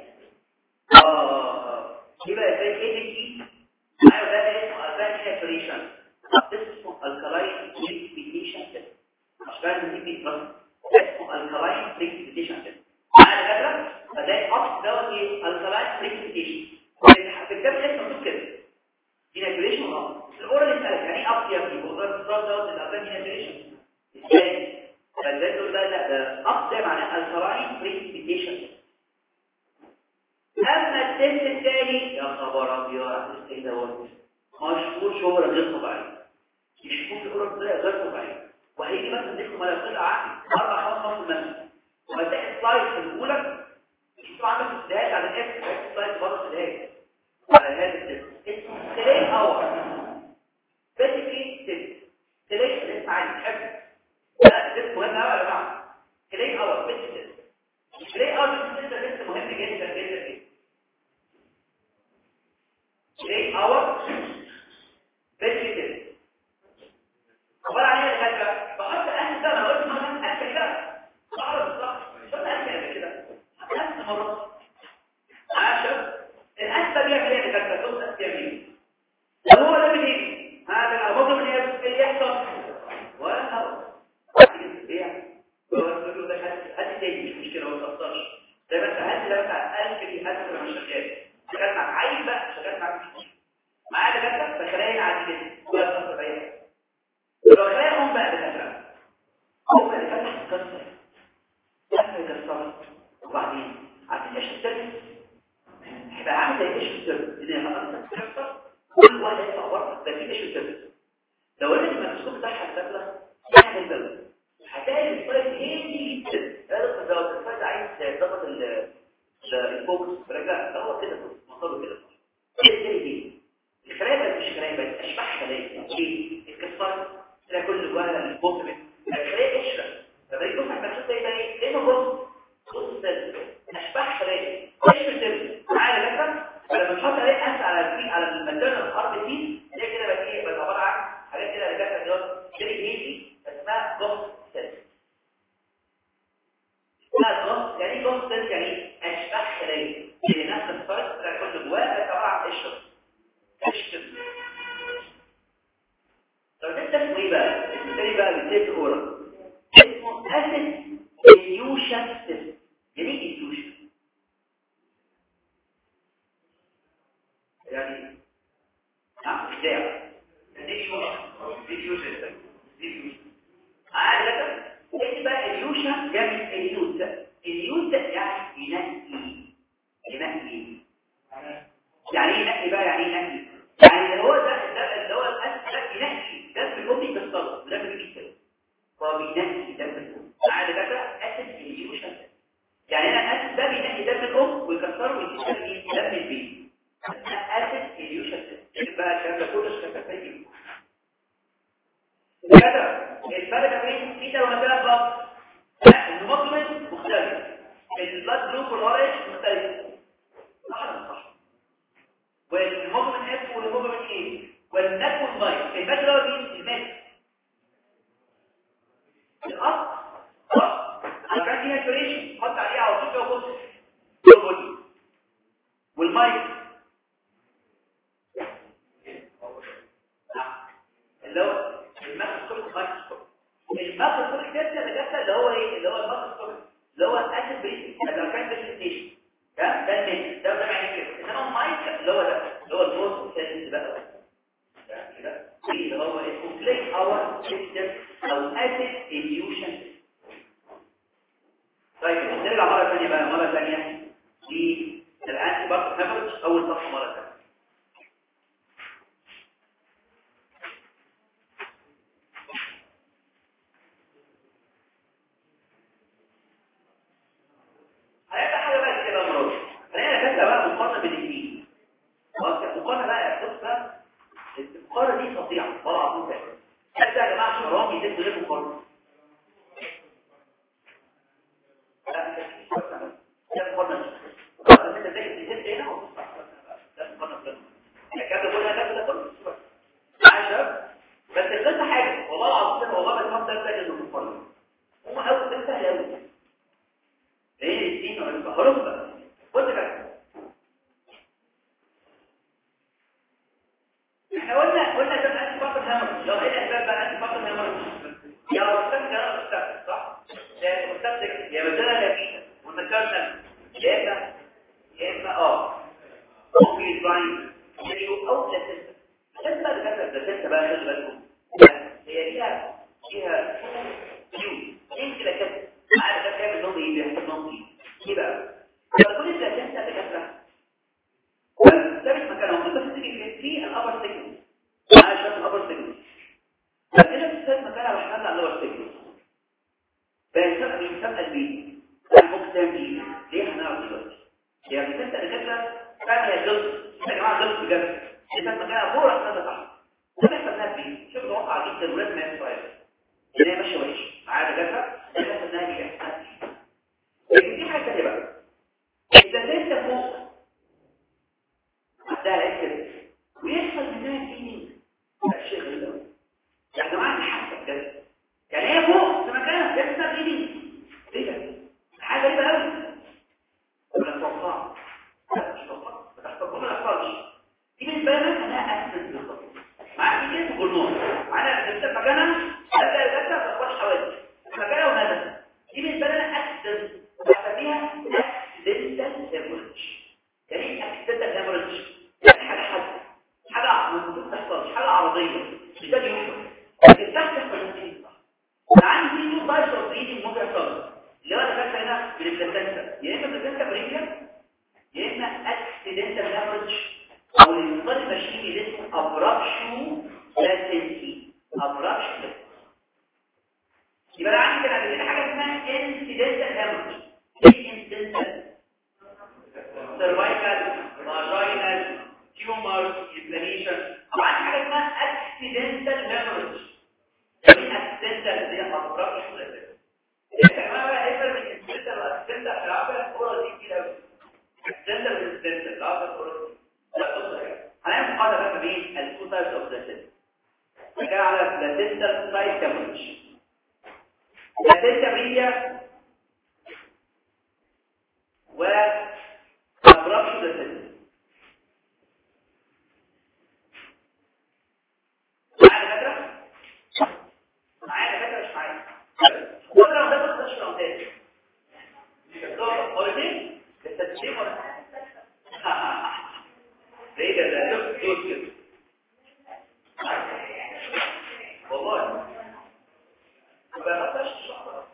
اه يبقى زي ايه دي معايا ده اسمه denaturation اسمه الكلاين precipitation مش لازم تيجي بس اسمه الكلاين precipitation معايا كده فده الاصل دوت ايه الكلاين بريكسيتيشن في الكتاب اسمه مكتوب كده ديناتوريشن اه الاورال يسالك يعني ايه اصل يا ابني هو ده الصاد دوت الابان ديناتوريشن ازاي فازاي تقول لا لا ده اصل معناه الكلاين بريكسيتيشن اما التست الثاني يا خبر ابيض التست ايه دوت مشهور شهره غير طبيعيه يشوفوا في الاورال بطريقه غير طبيعيه وهيجي مثلا اديكم ملفات عقل اربع خمس خمس مثلا وهتلاقي السلايد في الاولى انتوا عندك استدهاد على الاف السلايد بره استدهاد على هذا التست اسمه تلاقي اور بيسكلي تست تلاقي الاسم عادي تحب لا تست مهم قوي يا جماعه تلاقي اور بيسكلي تست تلاقي اور بيسكلي تست تست مهم جدا جدا جدا تلاقي اور بيسكلي تست عباره عن ايه يا جماعه بحط اهل ده انا قلت مثلا اكل كده صعب بالظبط شفت اكل كده نفس مرات عشر الأسبة بيعمل ايه كده تقول أسبة بيعمل ايه لو هو ده بيجي هذا الموضوع من اللي يحصل ولا هو البيع هو ده هات تاني مش مشكلة ما تقصرش زي ما انت هات لو انت 1000 دي هات لو مش شغال شغال معاك عايز بقى شغال معاك معايا دكاتره بخلايا عادي جدا ولا تقصر اي حاجه لو خلايا هم بقى دكاتره هم اللي فتح القصه لما يكسرها وبعدين عارفين ايش السبب هيبقى عامل زي ايش سيرفيس اللي هتحصل تحصل كل واحد هيطلع بره ده في ايش سيرفيس لو قلت الميكروسكوب بتاعها الداخله يعني البلد هتلاقي السلايد هادي جدا هذا لو السلايد عايز تظبط الفوكس لا هو كده مصابه كده ايه دي الخلايا مش خلايا بس اشباح خلايا ايه الكسر تلاقي كل جواها البوتمنت الخلايا قشره فبقى يبص على المكتوب ده يبقى ايه ايه بص بص اشباح خلايا قشره تبدا معايا لكن لما تحط عليه اس على الفي على الماتيرنال ار بي سي ده كده بقى ايه بقى عباره عن حاجات كده اللي جت دلوقتي جري هيدي اسمها جوست سيل اسمها جوست يعني ايه جوست سيل يعني اشباح خلايا اللي نفس الفرق تلاقي كل جواها بقى عباره عن قشره قشره طب ده اسمه ايه بقى؟ اسمه تاني بقى بالتيت اورا اسمه اسيد اليوشن سيستم يعني ايه اليوشن؟ يعني نعم ازاي؟ ديفيوشن ديفيوشن ديفيوشن عارف كده؟ ايه بقى اليوشن جاي من اليوز اليوز يعني ينقي ينقي يعني ايه ينقي بقى يعني ايه ينقي؟ يعني اللي هو ده ده اللي هو الاسد ده ينقي ده في الكوبي بيختار ده في بيكتب فهو بينقي ده في الكوبي عارف كده؟ اسد اليوشن يعني انا الاسد ده بينقي ده في الام ويكسره ويديه ده في البيت اسيد اليوشن بقى الكلام ده كله شفافيه كده الفرق بين في ده ومثلا بلاد الهيموجلوبين مختلف البلاد جروب والارش مختلف صح ولا صح والهيموجلوبين اف والهيموجلوبين ايه والنك والماي الماك اللي هو مين الماك الاصل صح عشان فيها سبريشن حط عليها على طول كده وخد والمايك اللي هو الماكروسكوب مايكروسكوب الماكروسكوب الثالثه اللي جت اللي هو ايه اللي هو الماكروسكوب اللي هو اسيد بريسنج لو كان بريسنتيشن ده ده الميك ده ده معنى كده انما المايك اللي هو ده اللي هو الدوز الثالث بقى كده اللي هو اسمه كليك اور سيستم او اسيد اليوشن طيب نرجع مره ثانيه بقى مره ثانيه دي الانتي بارت هيموريدج اول صفحه مره ثانيه هيبقى حاجه بقى كده مراد خلينا نبدا بقى مقارنه بين الاثنين مقارنه بقى بص بقى المقارنه دي فظيعه والله العظيم ده ده يا جماعه حرام يدب غير مقارنه لا ده مقارنه بس انت زي تزيد هنا وبص ده مقارنه بس الكلام ده كله ده كده كله عشان بس القصه حاجه والله العظيم والله بس ما ده ده مقارنه هم اول ده سهل قوي ايه الاثنين والحروف بقى خد بالك احنا قلنا قلنا ده انتي فاكر هامر لو ايه الاسباب بقى انتي فاكر هامر يا استاذ ده استاذ صح ده استاذ يا مثلا يا فينا وذكرنا يا اما يا اما اه ممكن دراين يشوف او تسلسل عشان بقى ده ده بقى خلي بالكم هي ليها فيها كيو انت لا كده عارف ده كام نوم ايه بيحصل نوم ايه ايه بقى فكل الكلام ده دكاتره ده مش مكانه المفروض بس تيجي في الابر سيجنال معايا شويه الابر سيجنال فكده في السيجنال مكانها بحثنا عن اللور سيجنال فيسمى بيسمى البي ممكن تعمل ايه ليه هنعرف دلوقتي يعني بتسال دكاتره فعلا هي غلط يا جماعه غلط بجد انت مكانها فوق احنا صح ده بيحصل لها بيه شوف متوقع جدا ولازم يحصل ان هي ماشيه وحش معايا دكاتره ده بيحصل لها بيه لكن دي حاجه ثانيه بقى انت لسه فوق عندها العيب كده ويحصل منها فينينج ده شيء غريب قوي يا جماعه دي حاسه بجد يعني هي فوق في مكانها لسه فينينج ايه ده حاجه غريبه قوي ولا توقع لا مش توقع ما تحصل ما تحصلش دي بالنسبه لنا انها اسيد بالظبط معاك دي كده جنون معانا في مكانها لا لا لا تخبط حوالي مكانها وهذا دي بالنسبه لنا اسيد بسميها اكسيدنتال هيموريدج يعني ايه اكسيدنتال هيموريدج يعني حاجه حادثه حاجه ما بتحصلش حاجه عرضيه مش ده يوجد لكن تحصل في الممكن انا عندي تو تايبس اوف بريدنج ممكن يحصل اللي هو اللي فاكر هنا بالبلاسنتا يا اما بلاسنتا بريدنج يا اما اكسيدنتال هامرج او المصطلح المشيني اللي اسمه ابرابشو لاسنسي ابرابشو يبقى انا عندي كده عندنا حاجه اسمها انسيدنتال هامرج ايه انسيدنتال سيرفايكال فاجينال تيومر انفلاميشن وعندي حاجه اسمها اكسيدنتال هامرج ايه اكسيدنتال اللي هي ابرابشو لاسنسي الكلام بقى هيفرق من الانسيدنتال والاكسيدنتال في العقل الكوره دي كده قوي اكسيدنتال والانسيدنتال العقل الكوره دي لا بص كده هنعمل مقارنه بقى بين التو تايبس اوف ذا كان على بلاتينتا سايد كامج بلاتينتا بريا و ابرابشو بلاتينتا معايا دكاتره معايا دكاتره مش معايا كل لو ده ما تقدرش لو تاني مرتين التسليم ولا ايه ده ده دوس كده والله ما بقاش الشهر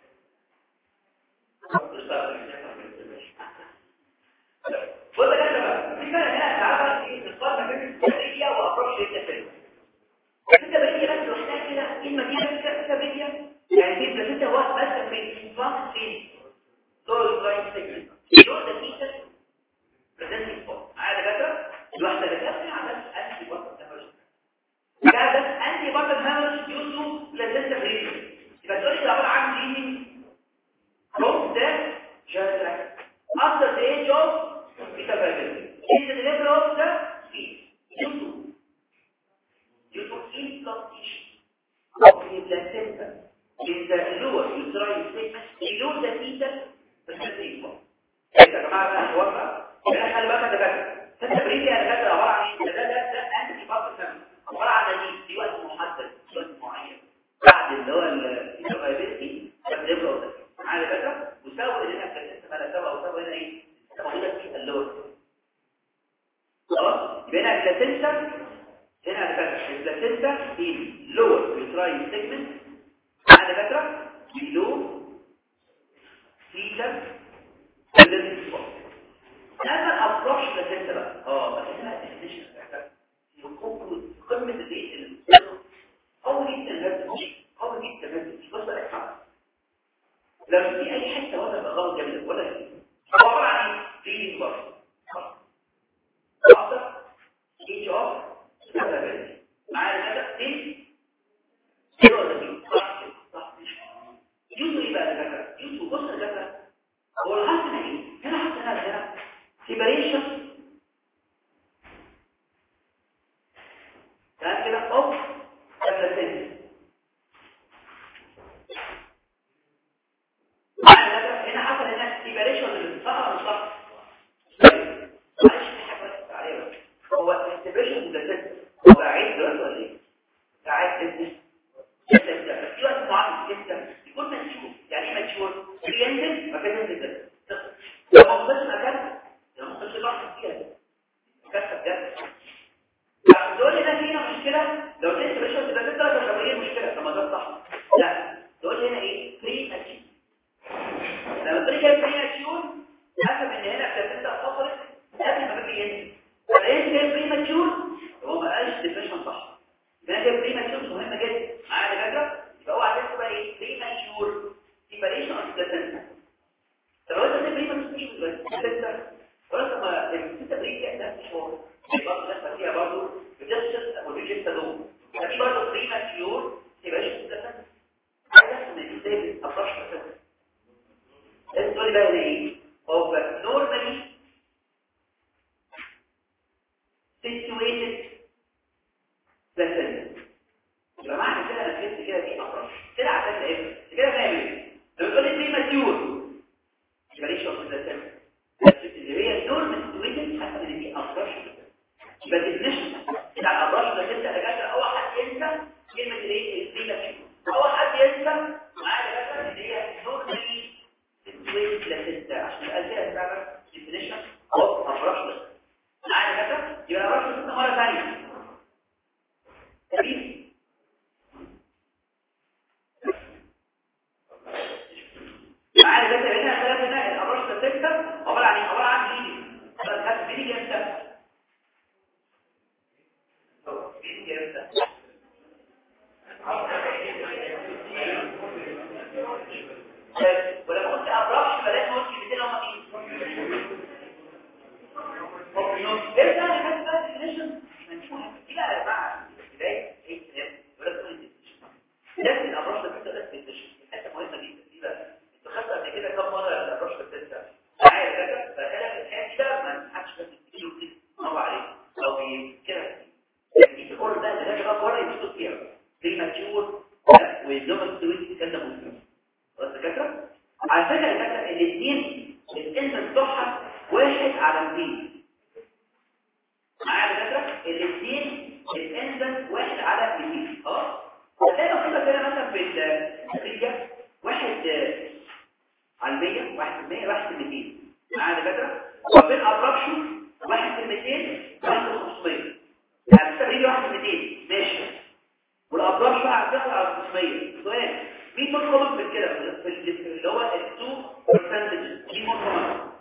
بص يا جماعه في بقى هنا تعالى ايه الفرق بين التسليه وابراج التسليه التسليه بس لوحدها كده ايه المدينه التسليه يعني في بلاتيتا واحد بس في الانفاق فين دول الرايت سيجمنت دول ده فيتس بريزنتنج فور معايا دكاتره الواحده اللي كانت عندها انتي بطل هامرج ده بس انتي بطل هامرج يوزو بلاتيتا بريزن يبقى تقول لي عباره عن جيني from the just after the age of beta variability is the level of the speed due to due to implantation of the placenta in the lower uterine segment below the fetal percentage form. يا جماعه بقى الحوار بقى هنا خلي بالك يا دكاتره التبريد يا دكاتره عباره عن ايه؟ ده ده ده انتي بارتن عباره عن ايه؟ في وقت محدد في وقت معين بعد اللي هو الفيتابيلتي بتبقى ده معايا دكاتره وساوي اللي احنا اتكلمنا على سوا او سوا هنا ايه؟ موجوده في اللور خلاص يبقى هنا البلاسنتا هنا دكاتره البلاسنتا في لور يوتراين سيجمنت معايا دكاتره below fetal percentage form اما الابروش بلاسنتا بقى اه بس هنا الديفينيشن بتاعتها يكون قمه الايه قوي جدا المسج قوي جدا المسج بص اسمع لو في اي حته ولا غلط جامد ولا هو عباره عن ايه فيلينج بار after each of معايا كده ايه كده ولا دي صح صح يوزو ايه بقى ده يوزو بص ده هو الحسن ايه هنا حسن هنا هنا سيبريشن ده كده اوف البلاسنتا هنا حصل هنا سيبريشن اللي صح ولا مش صح معلش في حاجه بس عليها بس هو السيبريشن ده هو بعيد دلوقتي ولا ايه قاعد تدرس جدا في وقت معين جدا يكون مشهور يعني ايه مشهور بينزل مكان ينزل ده لو ما وصلش مكان لو ما وصلش لحظه فيها كسب ده دول هنا فينا مشكله لو لقيت سيبريشن ده ده طب ايه المشكله طب ما ده صح لا دول هنا ايه بري اكيد لما تيجي كده بري اكيون حسب ان هنا بلاسنتا فصلت قبل ما بيجي ينزل فلقيت كده بري ماتيور هو ما قالش ديفيشن صح يبقى كده بري ماتيور مهمه جدا معايا كده يبقى هو عايز بقى ايه بري ماتيور سيبريشن اوف بلاسنتا طب لو انت بري ماتيور بلاسنتا ولا ما البلاسنتا بري كده نفس الشغل برضه لسه فيها برضه بتشتغل ابو ريجيستا دول دي برضه بري ماتيور سيبريشن بلاسنتا عايز افهم ازاي بتطرش بلاسنتا السؤال بقى ايه هو normally situated placenta يبقى معنى كده انا فهمت كده دي اقرش كده عشان ايه كده فاهم ايه لما تقول لي بريماتيور يبقى ليش وصل placenta اللي هي normal situated حسب ان دي اقرش يبقى الديفينيشن بتاع الابراج placenta ده كده اول حد ينسى كلمه الايه البريماتيور اول حد ينسى معايا كده اللي هي normally situated placenta عشان يبقى فيها فعلا definition of ابراج placenta معايا كده يبقى ابراج placenta مره ثانيه تمام معايا كده هنا ثلاث هنا الابراج placenta عباره عن ايه عباره عن بيدي خدت بيدي بيجي امتى بيجي امتى ولما قلت ابراش بلاش نقول كلمتين هم ايه ايه ده انا كاتب بقى ديفينيشن منشوره دي بقى يا جماعه بدايه ايه كلام ولا تقول لازم الابراج ده كده بس ديفينيشن حته مهمه جدا دي بقى انتوا خدتوا قبل كده كم مره الابراج ده معايا كده فانا الحاجه كده ما حدش بس كتير وكده هو عليك او كده يعني في الكور ده اللي ده بره يمشوا فيها زي ما تشوف والزوم السويت كده مسلم بس كده على فكره كده الاثنين الاسم بتوعها واحد على 200 معايا كده الاثنين الانزل واحد على 200 خلاص هتلاقي كده كده مثلا في النتيجه واحد على 100 واحد في 100 واحد في 200 معايا كده وبين ابرابشن واحد في 200 واحد في 500 يعني التمرين واحد في 200 ماشي والابراج بقى هتدخل على 500 سؤال مين مور كومن في كده في اللي هو ال 2 مين مور كومن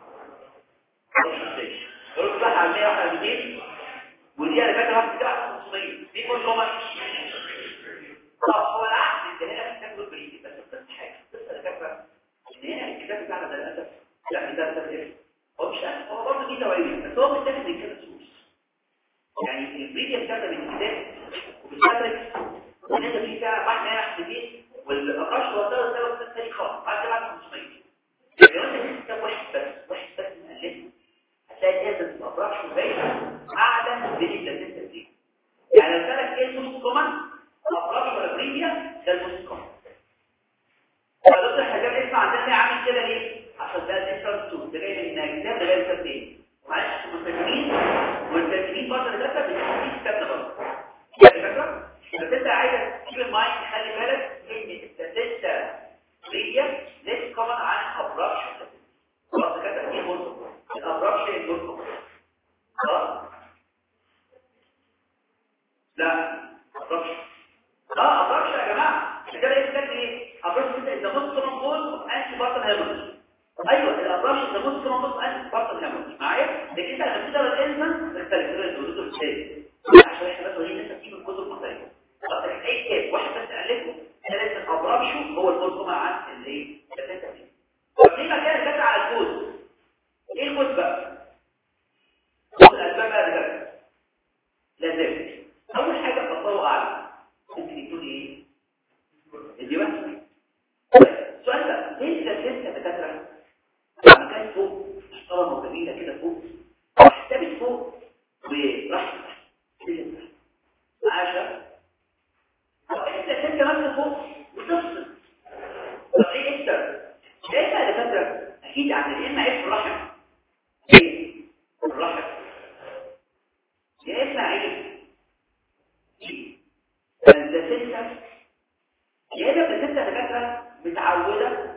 قلت بقى على 100 واحد 200 ودي انا فاكر واحد كده على 500 مين مور كومن طب هو العكس انت هنا بتاخد بريد بس بس حاجه بس انا فاكره ان هنا الكتاب بتاعنا ده للاسف لا ده ده هو مش هو برضه دي توعيه بس هو متاخد من كده سورس يعني الفيديو بتاعنا من الكتاب وبالمدرك ونزل فيه فعلا بعد ما يحصل فيه والأقراش هو ده السبب الثاني خالص بعد كده بعد 500 لو انت في كتاب واحد بس واحد بس مؤلفه هتلاقي نسبة الأقراش باينة أعلى من البلاتين دي يعني لو سألك ايه الموست كومن الأقراش ولا بريميا ده الموست كومن فدكتور حجاب اسمع عندنا عامل كده ليه؟ عشان ده ديفرنت تو ده جاي من الكتاب ده جاي من الكتاب تاني معلش المستثمرين والتسليم برضه اللي دخل بتحط في كتاب برضه يعني فاكره بس انت عايزك تجيب المايك خلي بالك ان الستاتيستا ريجيا ليس كومن عن ابرابشن خلاص كده ايه برضه الابرابشن البرضه خلاص لا ابرابشن لا ابرابشن يا جماعه كده يثبت ايه ابرابشن انت بص كمان بص انت بطل هيمرج ايوه الابرابشن ده بص كمان بص انت بطل هيمرج معايا لكن انت لما تقرا الانسان تختلف تقرا الدكتور ازاي عشان احنا بس وليه لسه في الكتب مختلفه طب اي كتاب واحد بس الفه ثلاثه ابرابشن هو المنظومه عن الايه الثلاثه دي طب ليه ما كان كاتب على الكود ايه الكود بقى الاسباب بقى ده لازم اول حاجه الله اعلم ممكن يكون ايه دي بس السؤال ده ليه الاسئله دكاتره لما كان فوق محترمه وجميله كده فوق راح ثابت فوق وراح عشرة طب انت تنجا مثلا فوق وتفصل طب ايه انت ايه بقى دكاتره اكيد عن يا اما عيب في الرحم ايه الرحم يا اما عيب فالدكاتره يا اما الدكاتره دكاتره متعوده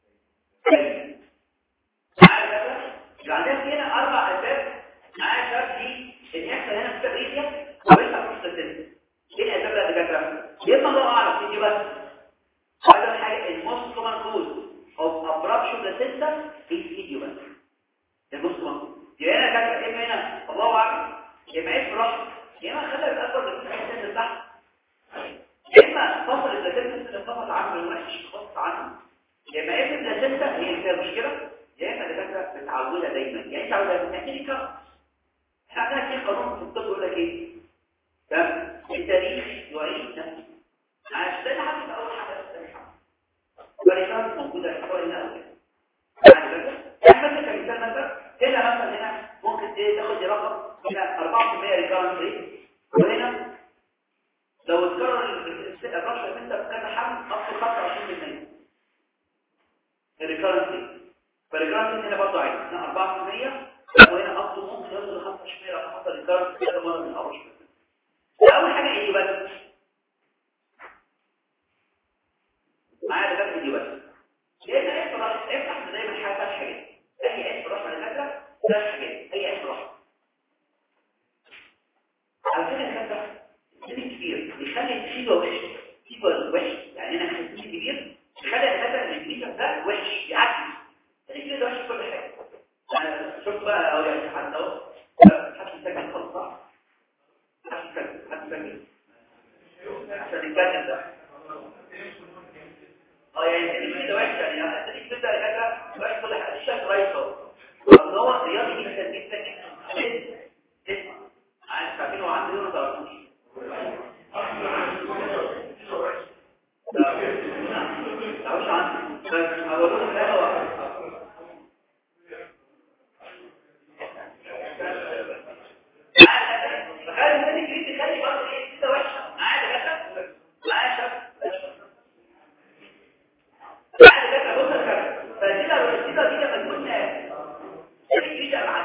عندنا هنا اربع اسباب معايا شاب دي ان يحصل هنا في التبريديا ويحصل في التسلسل ايه الاسباب اللي دكاتره يا اما الله اعلم دي بس هذا الحاجه الموست كومن كوز اوف ابرابشن بلاسينتا في فيديو بس الموست كومن يا هنا كانت يا اما هنا الله اعلم يا اما عيب رحم يا اما خلى الاكبر من الحته اللي تحت يا اما فصل البلاسينتا اللي فصل عنه الوحش خاص عنه يا اما عيب البلاسينتا هي اللي فيها مشكله يا اما دكاتره متعوده دايما يعني متعوده نتيجه كرم احنا عندنا في قانون في الطب يقول لك ايه تمام التاريخ يعيد نفسه عشان ده حاجه في اول حاجه بس ولكن موجوده في حوالي هنا يعني مثلا كمثال مثلا هنا مثلا هنا ممكن تاخد رقم هنا 4% ريكارنت ريت وهنا لو اتكرر الرشوه انت بكذا حمل اصل 25% الريكارنت ريت فالريكارنت هنا برضه عادي هنا 4% وهنا اصله ممكن يوصل ل 25% لو حصل ريكارنت كذا مره من اول اول حاجه ايه بس معايا ده بس دي بس لان افتح افتح دايما حاجه ثلاث حاجات اي اس راح على فكره ثلاث حاجات اي اس راح على فكره الفكره سن كبير بيخلي الفيجا وحش فيجا وحش يعني انا خدت كبير بيخلي الفكره الفيجا ده وحش يعكس الفيجا ده وحش كل حاجه انا شوف بقى او يعني حتى اهو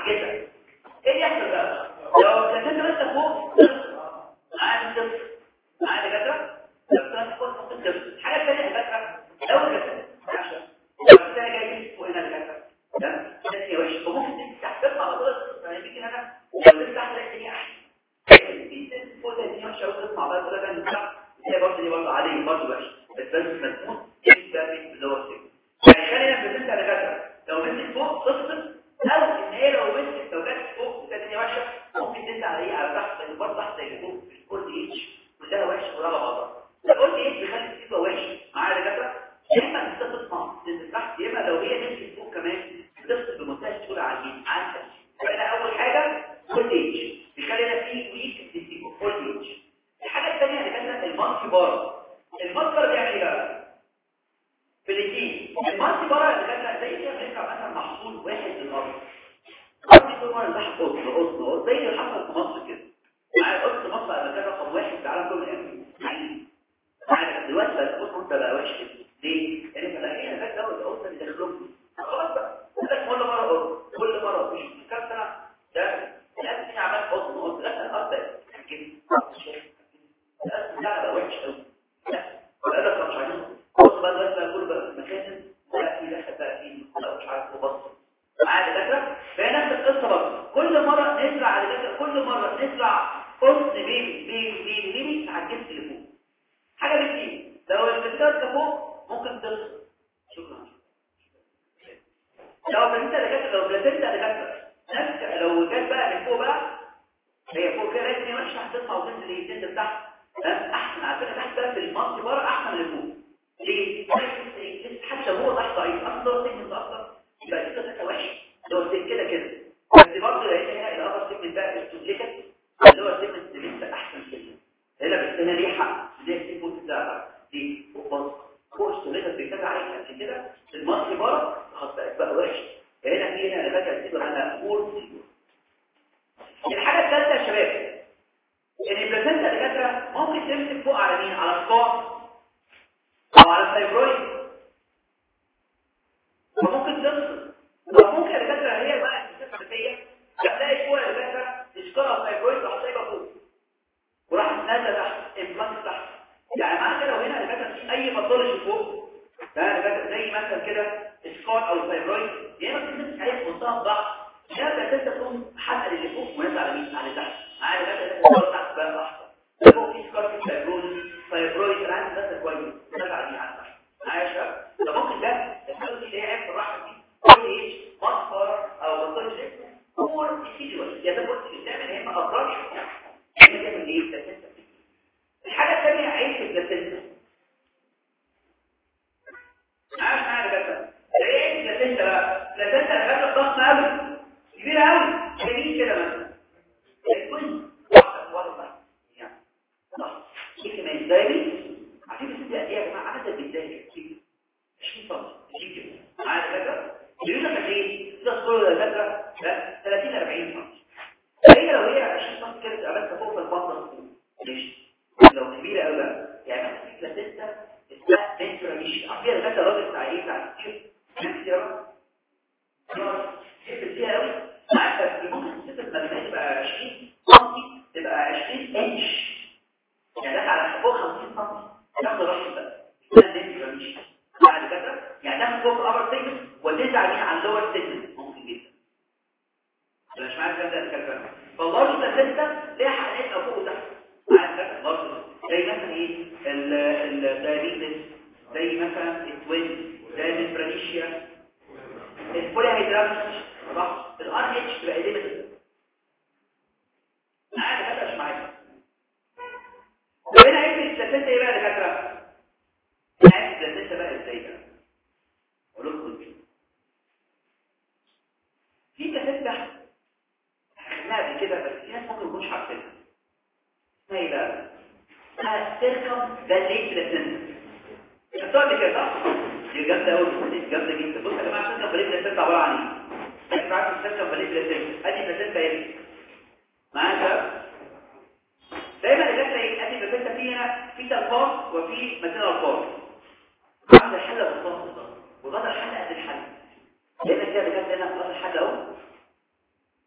معجزه ايه اللي يحصل بقى لو كانت لسه فوق عادي صفر عادي كده لو كانت فوق ممكن صفر الحاجه الثانيه يا دكاتره لو كانت 10 لو الثانيه جاي فوق هنا يا دكاتره ده ده وحش وممكن تحسب على طول يعني بيجي هنا لو لسه تحت الدنيا احسن في سن فوق الدنيا وحشه وتسمع بقى تقول لك انا هي برضه دي برضه عاديه برضه وحش بس لازم مضمون يبقى في اللي هو يعني خلينا بنسبه يا دكاتره لو مسك فوق تفصل او ان هي لو مسك لو جت فوق الدنيا وحشه ممكن تنزل عليه على تحت لان برضه تحت زي فوق في الكل اتش كلها وحش كلها على بعضها الكل اتش بيخلي السيبه وحش معايا يا دكاتره يا اما انت تسمع تنزل تحت يا اما لو هي مسكت فوق كمان تفصل بمنتهى السهوله على الجين عن فانا اول حاجه كل اتش بيخلي لنا فيه ويك تسيبه كل اتش الحاجه الثانيه اللي كانت المالتي بار المالتي بار بيعمل ايه بقى في الاثنين المالتي بار اللي كانت زي كده بنقرا مثلا محصول واحد للارض قصدي كل مره نضحك قطن قطن زي اللي حصل في مصر كده معايا قطن مصر قبل كده رقم واحد في العالم كله يعني معايا دلوقتي بقى القطن ده بقى وحش كده ليه؟ لان فلاحين هناك دوت القطن اللي داخلهم خلاص بقى لك كل مره قطن كل مره مش كام سنه ده الناس دي عمال قطن قطن لا الارض كده الارض بقى وحش قوي لا بقى لك مش عايزين بص بقى دلوقتي بقى كله بقى في مكان بقى في دخل بقى في لا مش عارف بص معايا دكاتره فهي نفس القصه برضه كل مره نزرع على دكاتره كل مره نزرع قرص بيبي بيبي بيبي بيبي على الجسم اللي فوق حاجه بتجي لو البنتات فوق ممكن تفصل شكرا لو بنتات دكاتره لو بنتات دكاتره نفس لو جت بقى من فوق بقى هي فوق كده لازم هي ماشيه هتطلع وتنزل ايه تنزل تحت احسن على فكره تحت بقى في المنطقه بره احسن من فوق ليه؟ حتى هو تحت ضعيف اصلا هو سجن اصلا يبقى كده ده وحش اللي هو سجن كده كده بس برضه لقيت هنا الابر سجن بقى استهلكت اللي هو سجن اللي لسه احسن سجن هنا بس هنا ليه حق زي السيفوت بتاعها دي وبص فوق استهلكت بكذا عليك عشان كده المصري بره خلاص بقت بقى وحش فهنا في هنا انا فاكر السيفوت انا اقول الحاجه الثالثه يا شباب ان البلاسنتا دكاتره ممكن تمسك فوق على مين على السكار او على الفايبرويد وممكن تفصل او ممكن دكاتره هي بقى الفلسفيه هتلاقي فوق دكاتره سكار او فايبرويد راح سايبه فوق وراح نازله تحت امبلانت تحت يعني معنى كده لو هنا دكاتره في اي باثولوجي فوق ده دكاتره زي مثلا كده سكار او فايبرويد يا اما بتمسك عليها في منتهى الضغط يا بلاسنتا تقوم حلقه اللي فوق ونازله على مين على تحت معايا دكاتره تحت بقى احسن لو في سكار في فايبرويد فايبرويد انا عندي بس كويس نازل على مين على تحت معايا يا شباب فممكن ده الحاجه اللي هي عيب في الراحه دي كل ايه مصفر او بطل امور تيجي يا ده بص بتعمل هي ما اضرارش هي بتعمل ايه بلاسنتا الحاجه الثانيه عيب في البلاسنتا عارف معايا بجد ده ايه عيب البلاسنتا بقى البلاسنتا بجد ضغط قوي كبيره قوي جميل كده مثلا يكون واحده ورا يعني صح ايه كمان دايري عارفين الست قد ايه يا جماعه عدد بالدايري 20 سم دي كده معايا كده بيقول لك ايه ده الصوره ده فاكره 30 40 سم هي لو هي 20 سم كده تبقى بس فوق البطن ماشي لو كبيره قوي بقى يعني في بلاسنتا اسمها بنترا مش عارفين ده الراجل بتاع ايه بتاع الكتير نفس يا فيها قوي عارفه ممكن الست الملمات تبقى 20 سم تبقى 20 انش يعني ده على فوق 50 سم تاخد رشد بقى ده نسبه مش بعد كده يعني تاخد فوق الابر سيجمنت وتنزل عليه على اللور سيجمنت ممكن جدا مش معاك كده الكلام فالله البلاسنتا ليها حقنات او فوق وتحت معاك كده برضه زي مثلا ايه الدايابيتس زي مثلا التوين زي البرانيشيا البولي هيدرامس صح الار اتش تبقى ليميتد معايا كده مش معايا وهنا عيب البلاسنتا ايه بقى يا دكاتره عيب البلاسنتا بقى ازاي بقى اقول لكم في بلاسنتا خدناها قبل كده بس في ناس ممكن يكونوش عارفينها اسمها ايه بقى اسمها سيركم فاليت بلاسنتا شفتوها قبل كده صح دي جامده قوي جامده جدا بصوا يا جماعه سيركم فاليت بلاسنتا عباره عن ايه انت عارف السيركم فاليت بلاسنتا ادي بلاسنتا ايه معايا شباب دايما الجسد ايه ادي بلاسنتا فيه هنا في تلفاظ وفي مكان الفاظ عامل الحله بالظبط وغطى الحله قد الحله لان كده بجد هنا غطى الحله اهو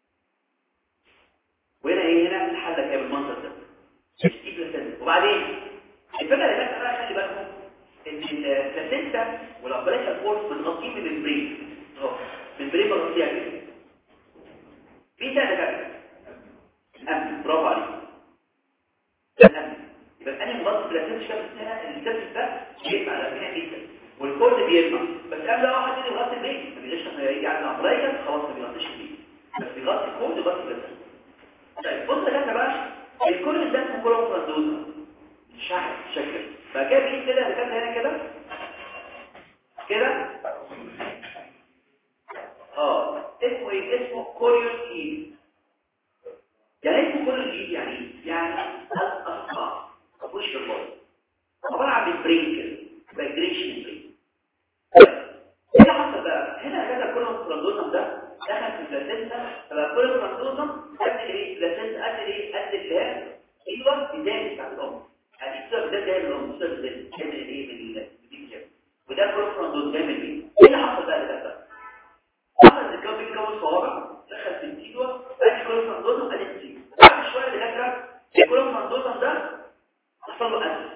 وبعدين الفكره اللي كانت بقى خلي بالكم ان البلاسينتا والامبريكال كورس متغطين بممبرين اهو ممبرين مغطيها كده في ده كده الامن برافو عليك الامن يبقى الامن مغطي البلاسينتا شكل السنه السيرفس ده بيبقى على جناح جدا والكورد بيجمع بس قبل لو واحد يجي يغطي البيت ما بيجيش لما يجي على الامبريكال خلاص ما بيغطيش البيت بس بيغطي الكورد ويغطي البلاسينتا طيب بص يا جماعه بقى الكل ده اسمه كولوم فرانزوزا شحن شكل فجاب ايه كده اللي كان هنا كده كده اه اسمه ايه اسمه كوريون ايد يعني اسمه كوريون ايد يعني ايه يعني الاصقاع مفيش في البطن عباره عن برين كده فايبريشن برين ايه اللي حصل بقى هنا كده كولوم فرانزوزا ده دخل في البلاسينتا فبقى كولوم فرانزوزا قد ايه البلاسينتا قد ايه قد الجهاز ايوه بدايه بتاع الام يعني السبب ده جاي من الام السبب ده جاي من ايه من الديكشن وده كورفراندوز جاي من ايه ايه اللي حصل بقى ده حصل ان الكون بيتكون صوابع دخل في التيدوه ادي كورفراندوز وادي التيدوه بعد شويه اللي جت الكورفراندوز ده حصل له اسف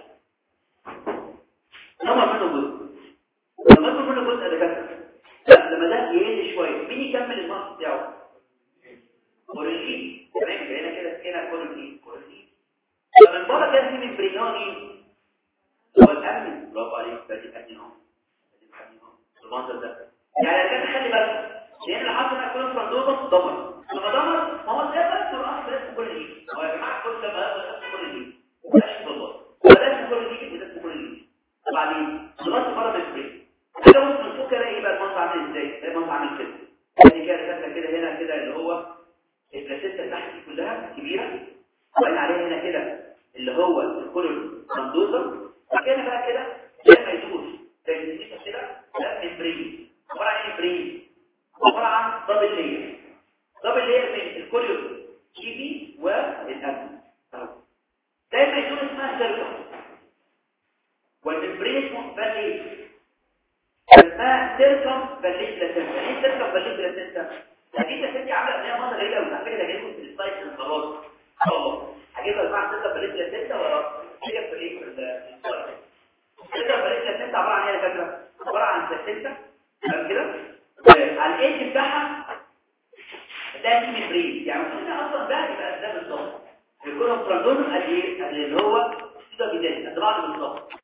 نمر منه جزء لما نمر منه جزء اللي جت لما ده يقل شويه مين يكمل النقص بتاعه كوريجين تمام هنا كده هنا كوريجين كوريجين فمن بره كان في ممبرينوني هو الامن برافو عليك بدي الامن اهو بدي الامن اهو المنظر ده يعني كان خلي بالك لان اللي حصل هنا كل فرندوزا دمر لما دمر ما هو زي بس راح بس كل دي هو يا جماعه كل ده بقى بس كل دي مش بالله ولا كل دي وده كل دي وبعدين لغايه بره ممبرين كده بص من فوق كده ايه بقى المنظر عامل ازاي المنظر عامل كده يعني كده كده كده هنا كده اللي هو البلاسينتا تحت كلها كبيره وبعدين عليها هنا كده اللي هو الكولون مندوزا وكان بقى كده لما يدوس تجديد كده ده البرين عباره عن ايه برين عباره عن دبل لير دبل لير من الكولون جي بي والامن دايما يدوس اسمها سيركم والممبرين اسمه باليت اسمها سيركم باليت بلاسنتا يعني ايه سيركم باليت بلاسنتا هذه بلاسنتا عامله زي منظر غريب قوي على فكره ده جايبه في السلايد خلاص ان شاء الله هجيبها مع ستة بليت ستة ولا حاجة في الايه في السلايد ستة بليت ستة عبارة عن ايه يا فكرة؟ عبارة عن ستة تمام كده؟ على الايدج بتاعها ده اسمه بريد يعني قلنا اصلا ده يبقى ده بالظبط الكولوم تراندوزم اللي هو كده بداية قد بعض بالظبط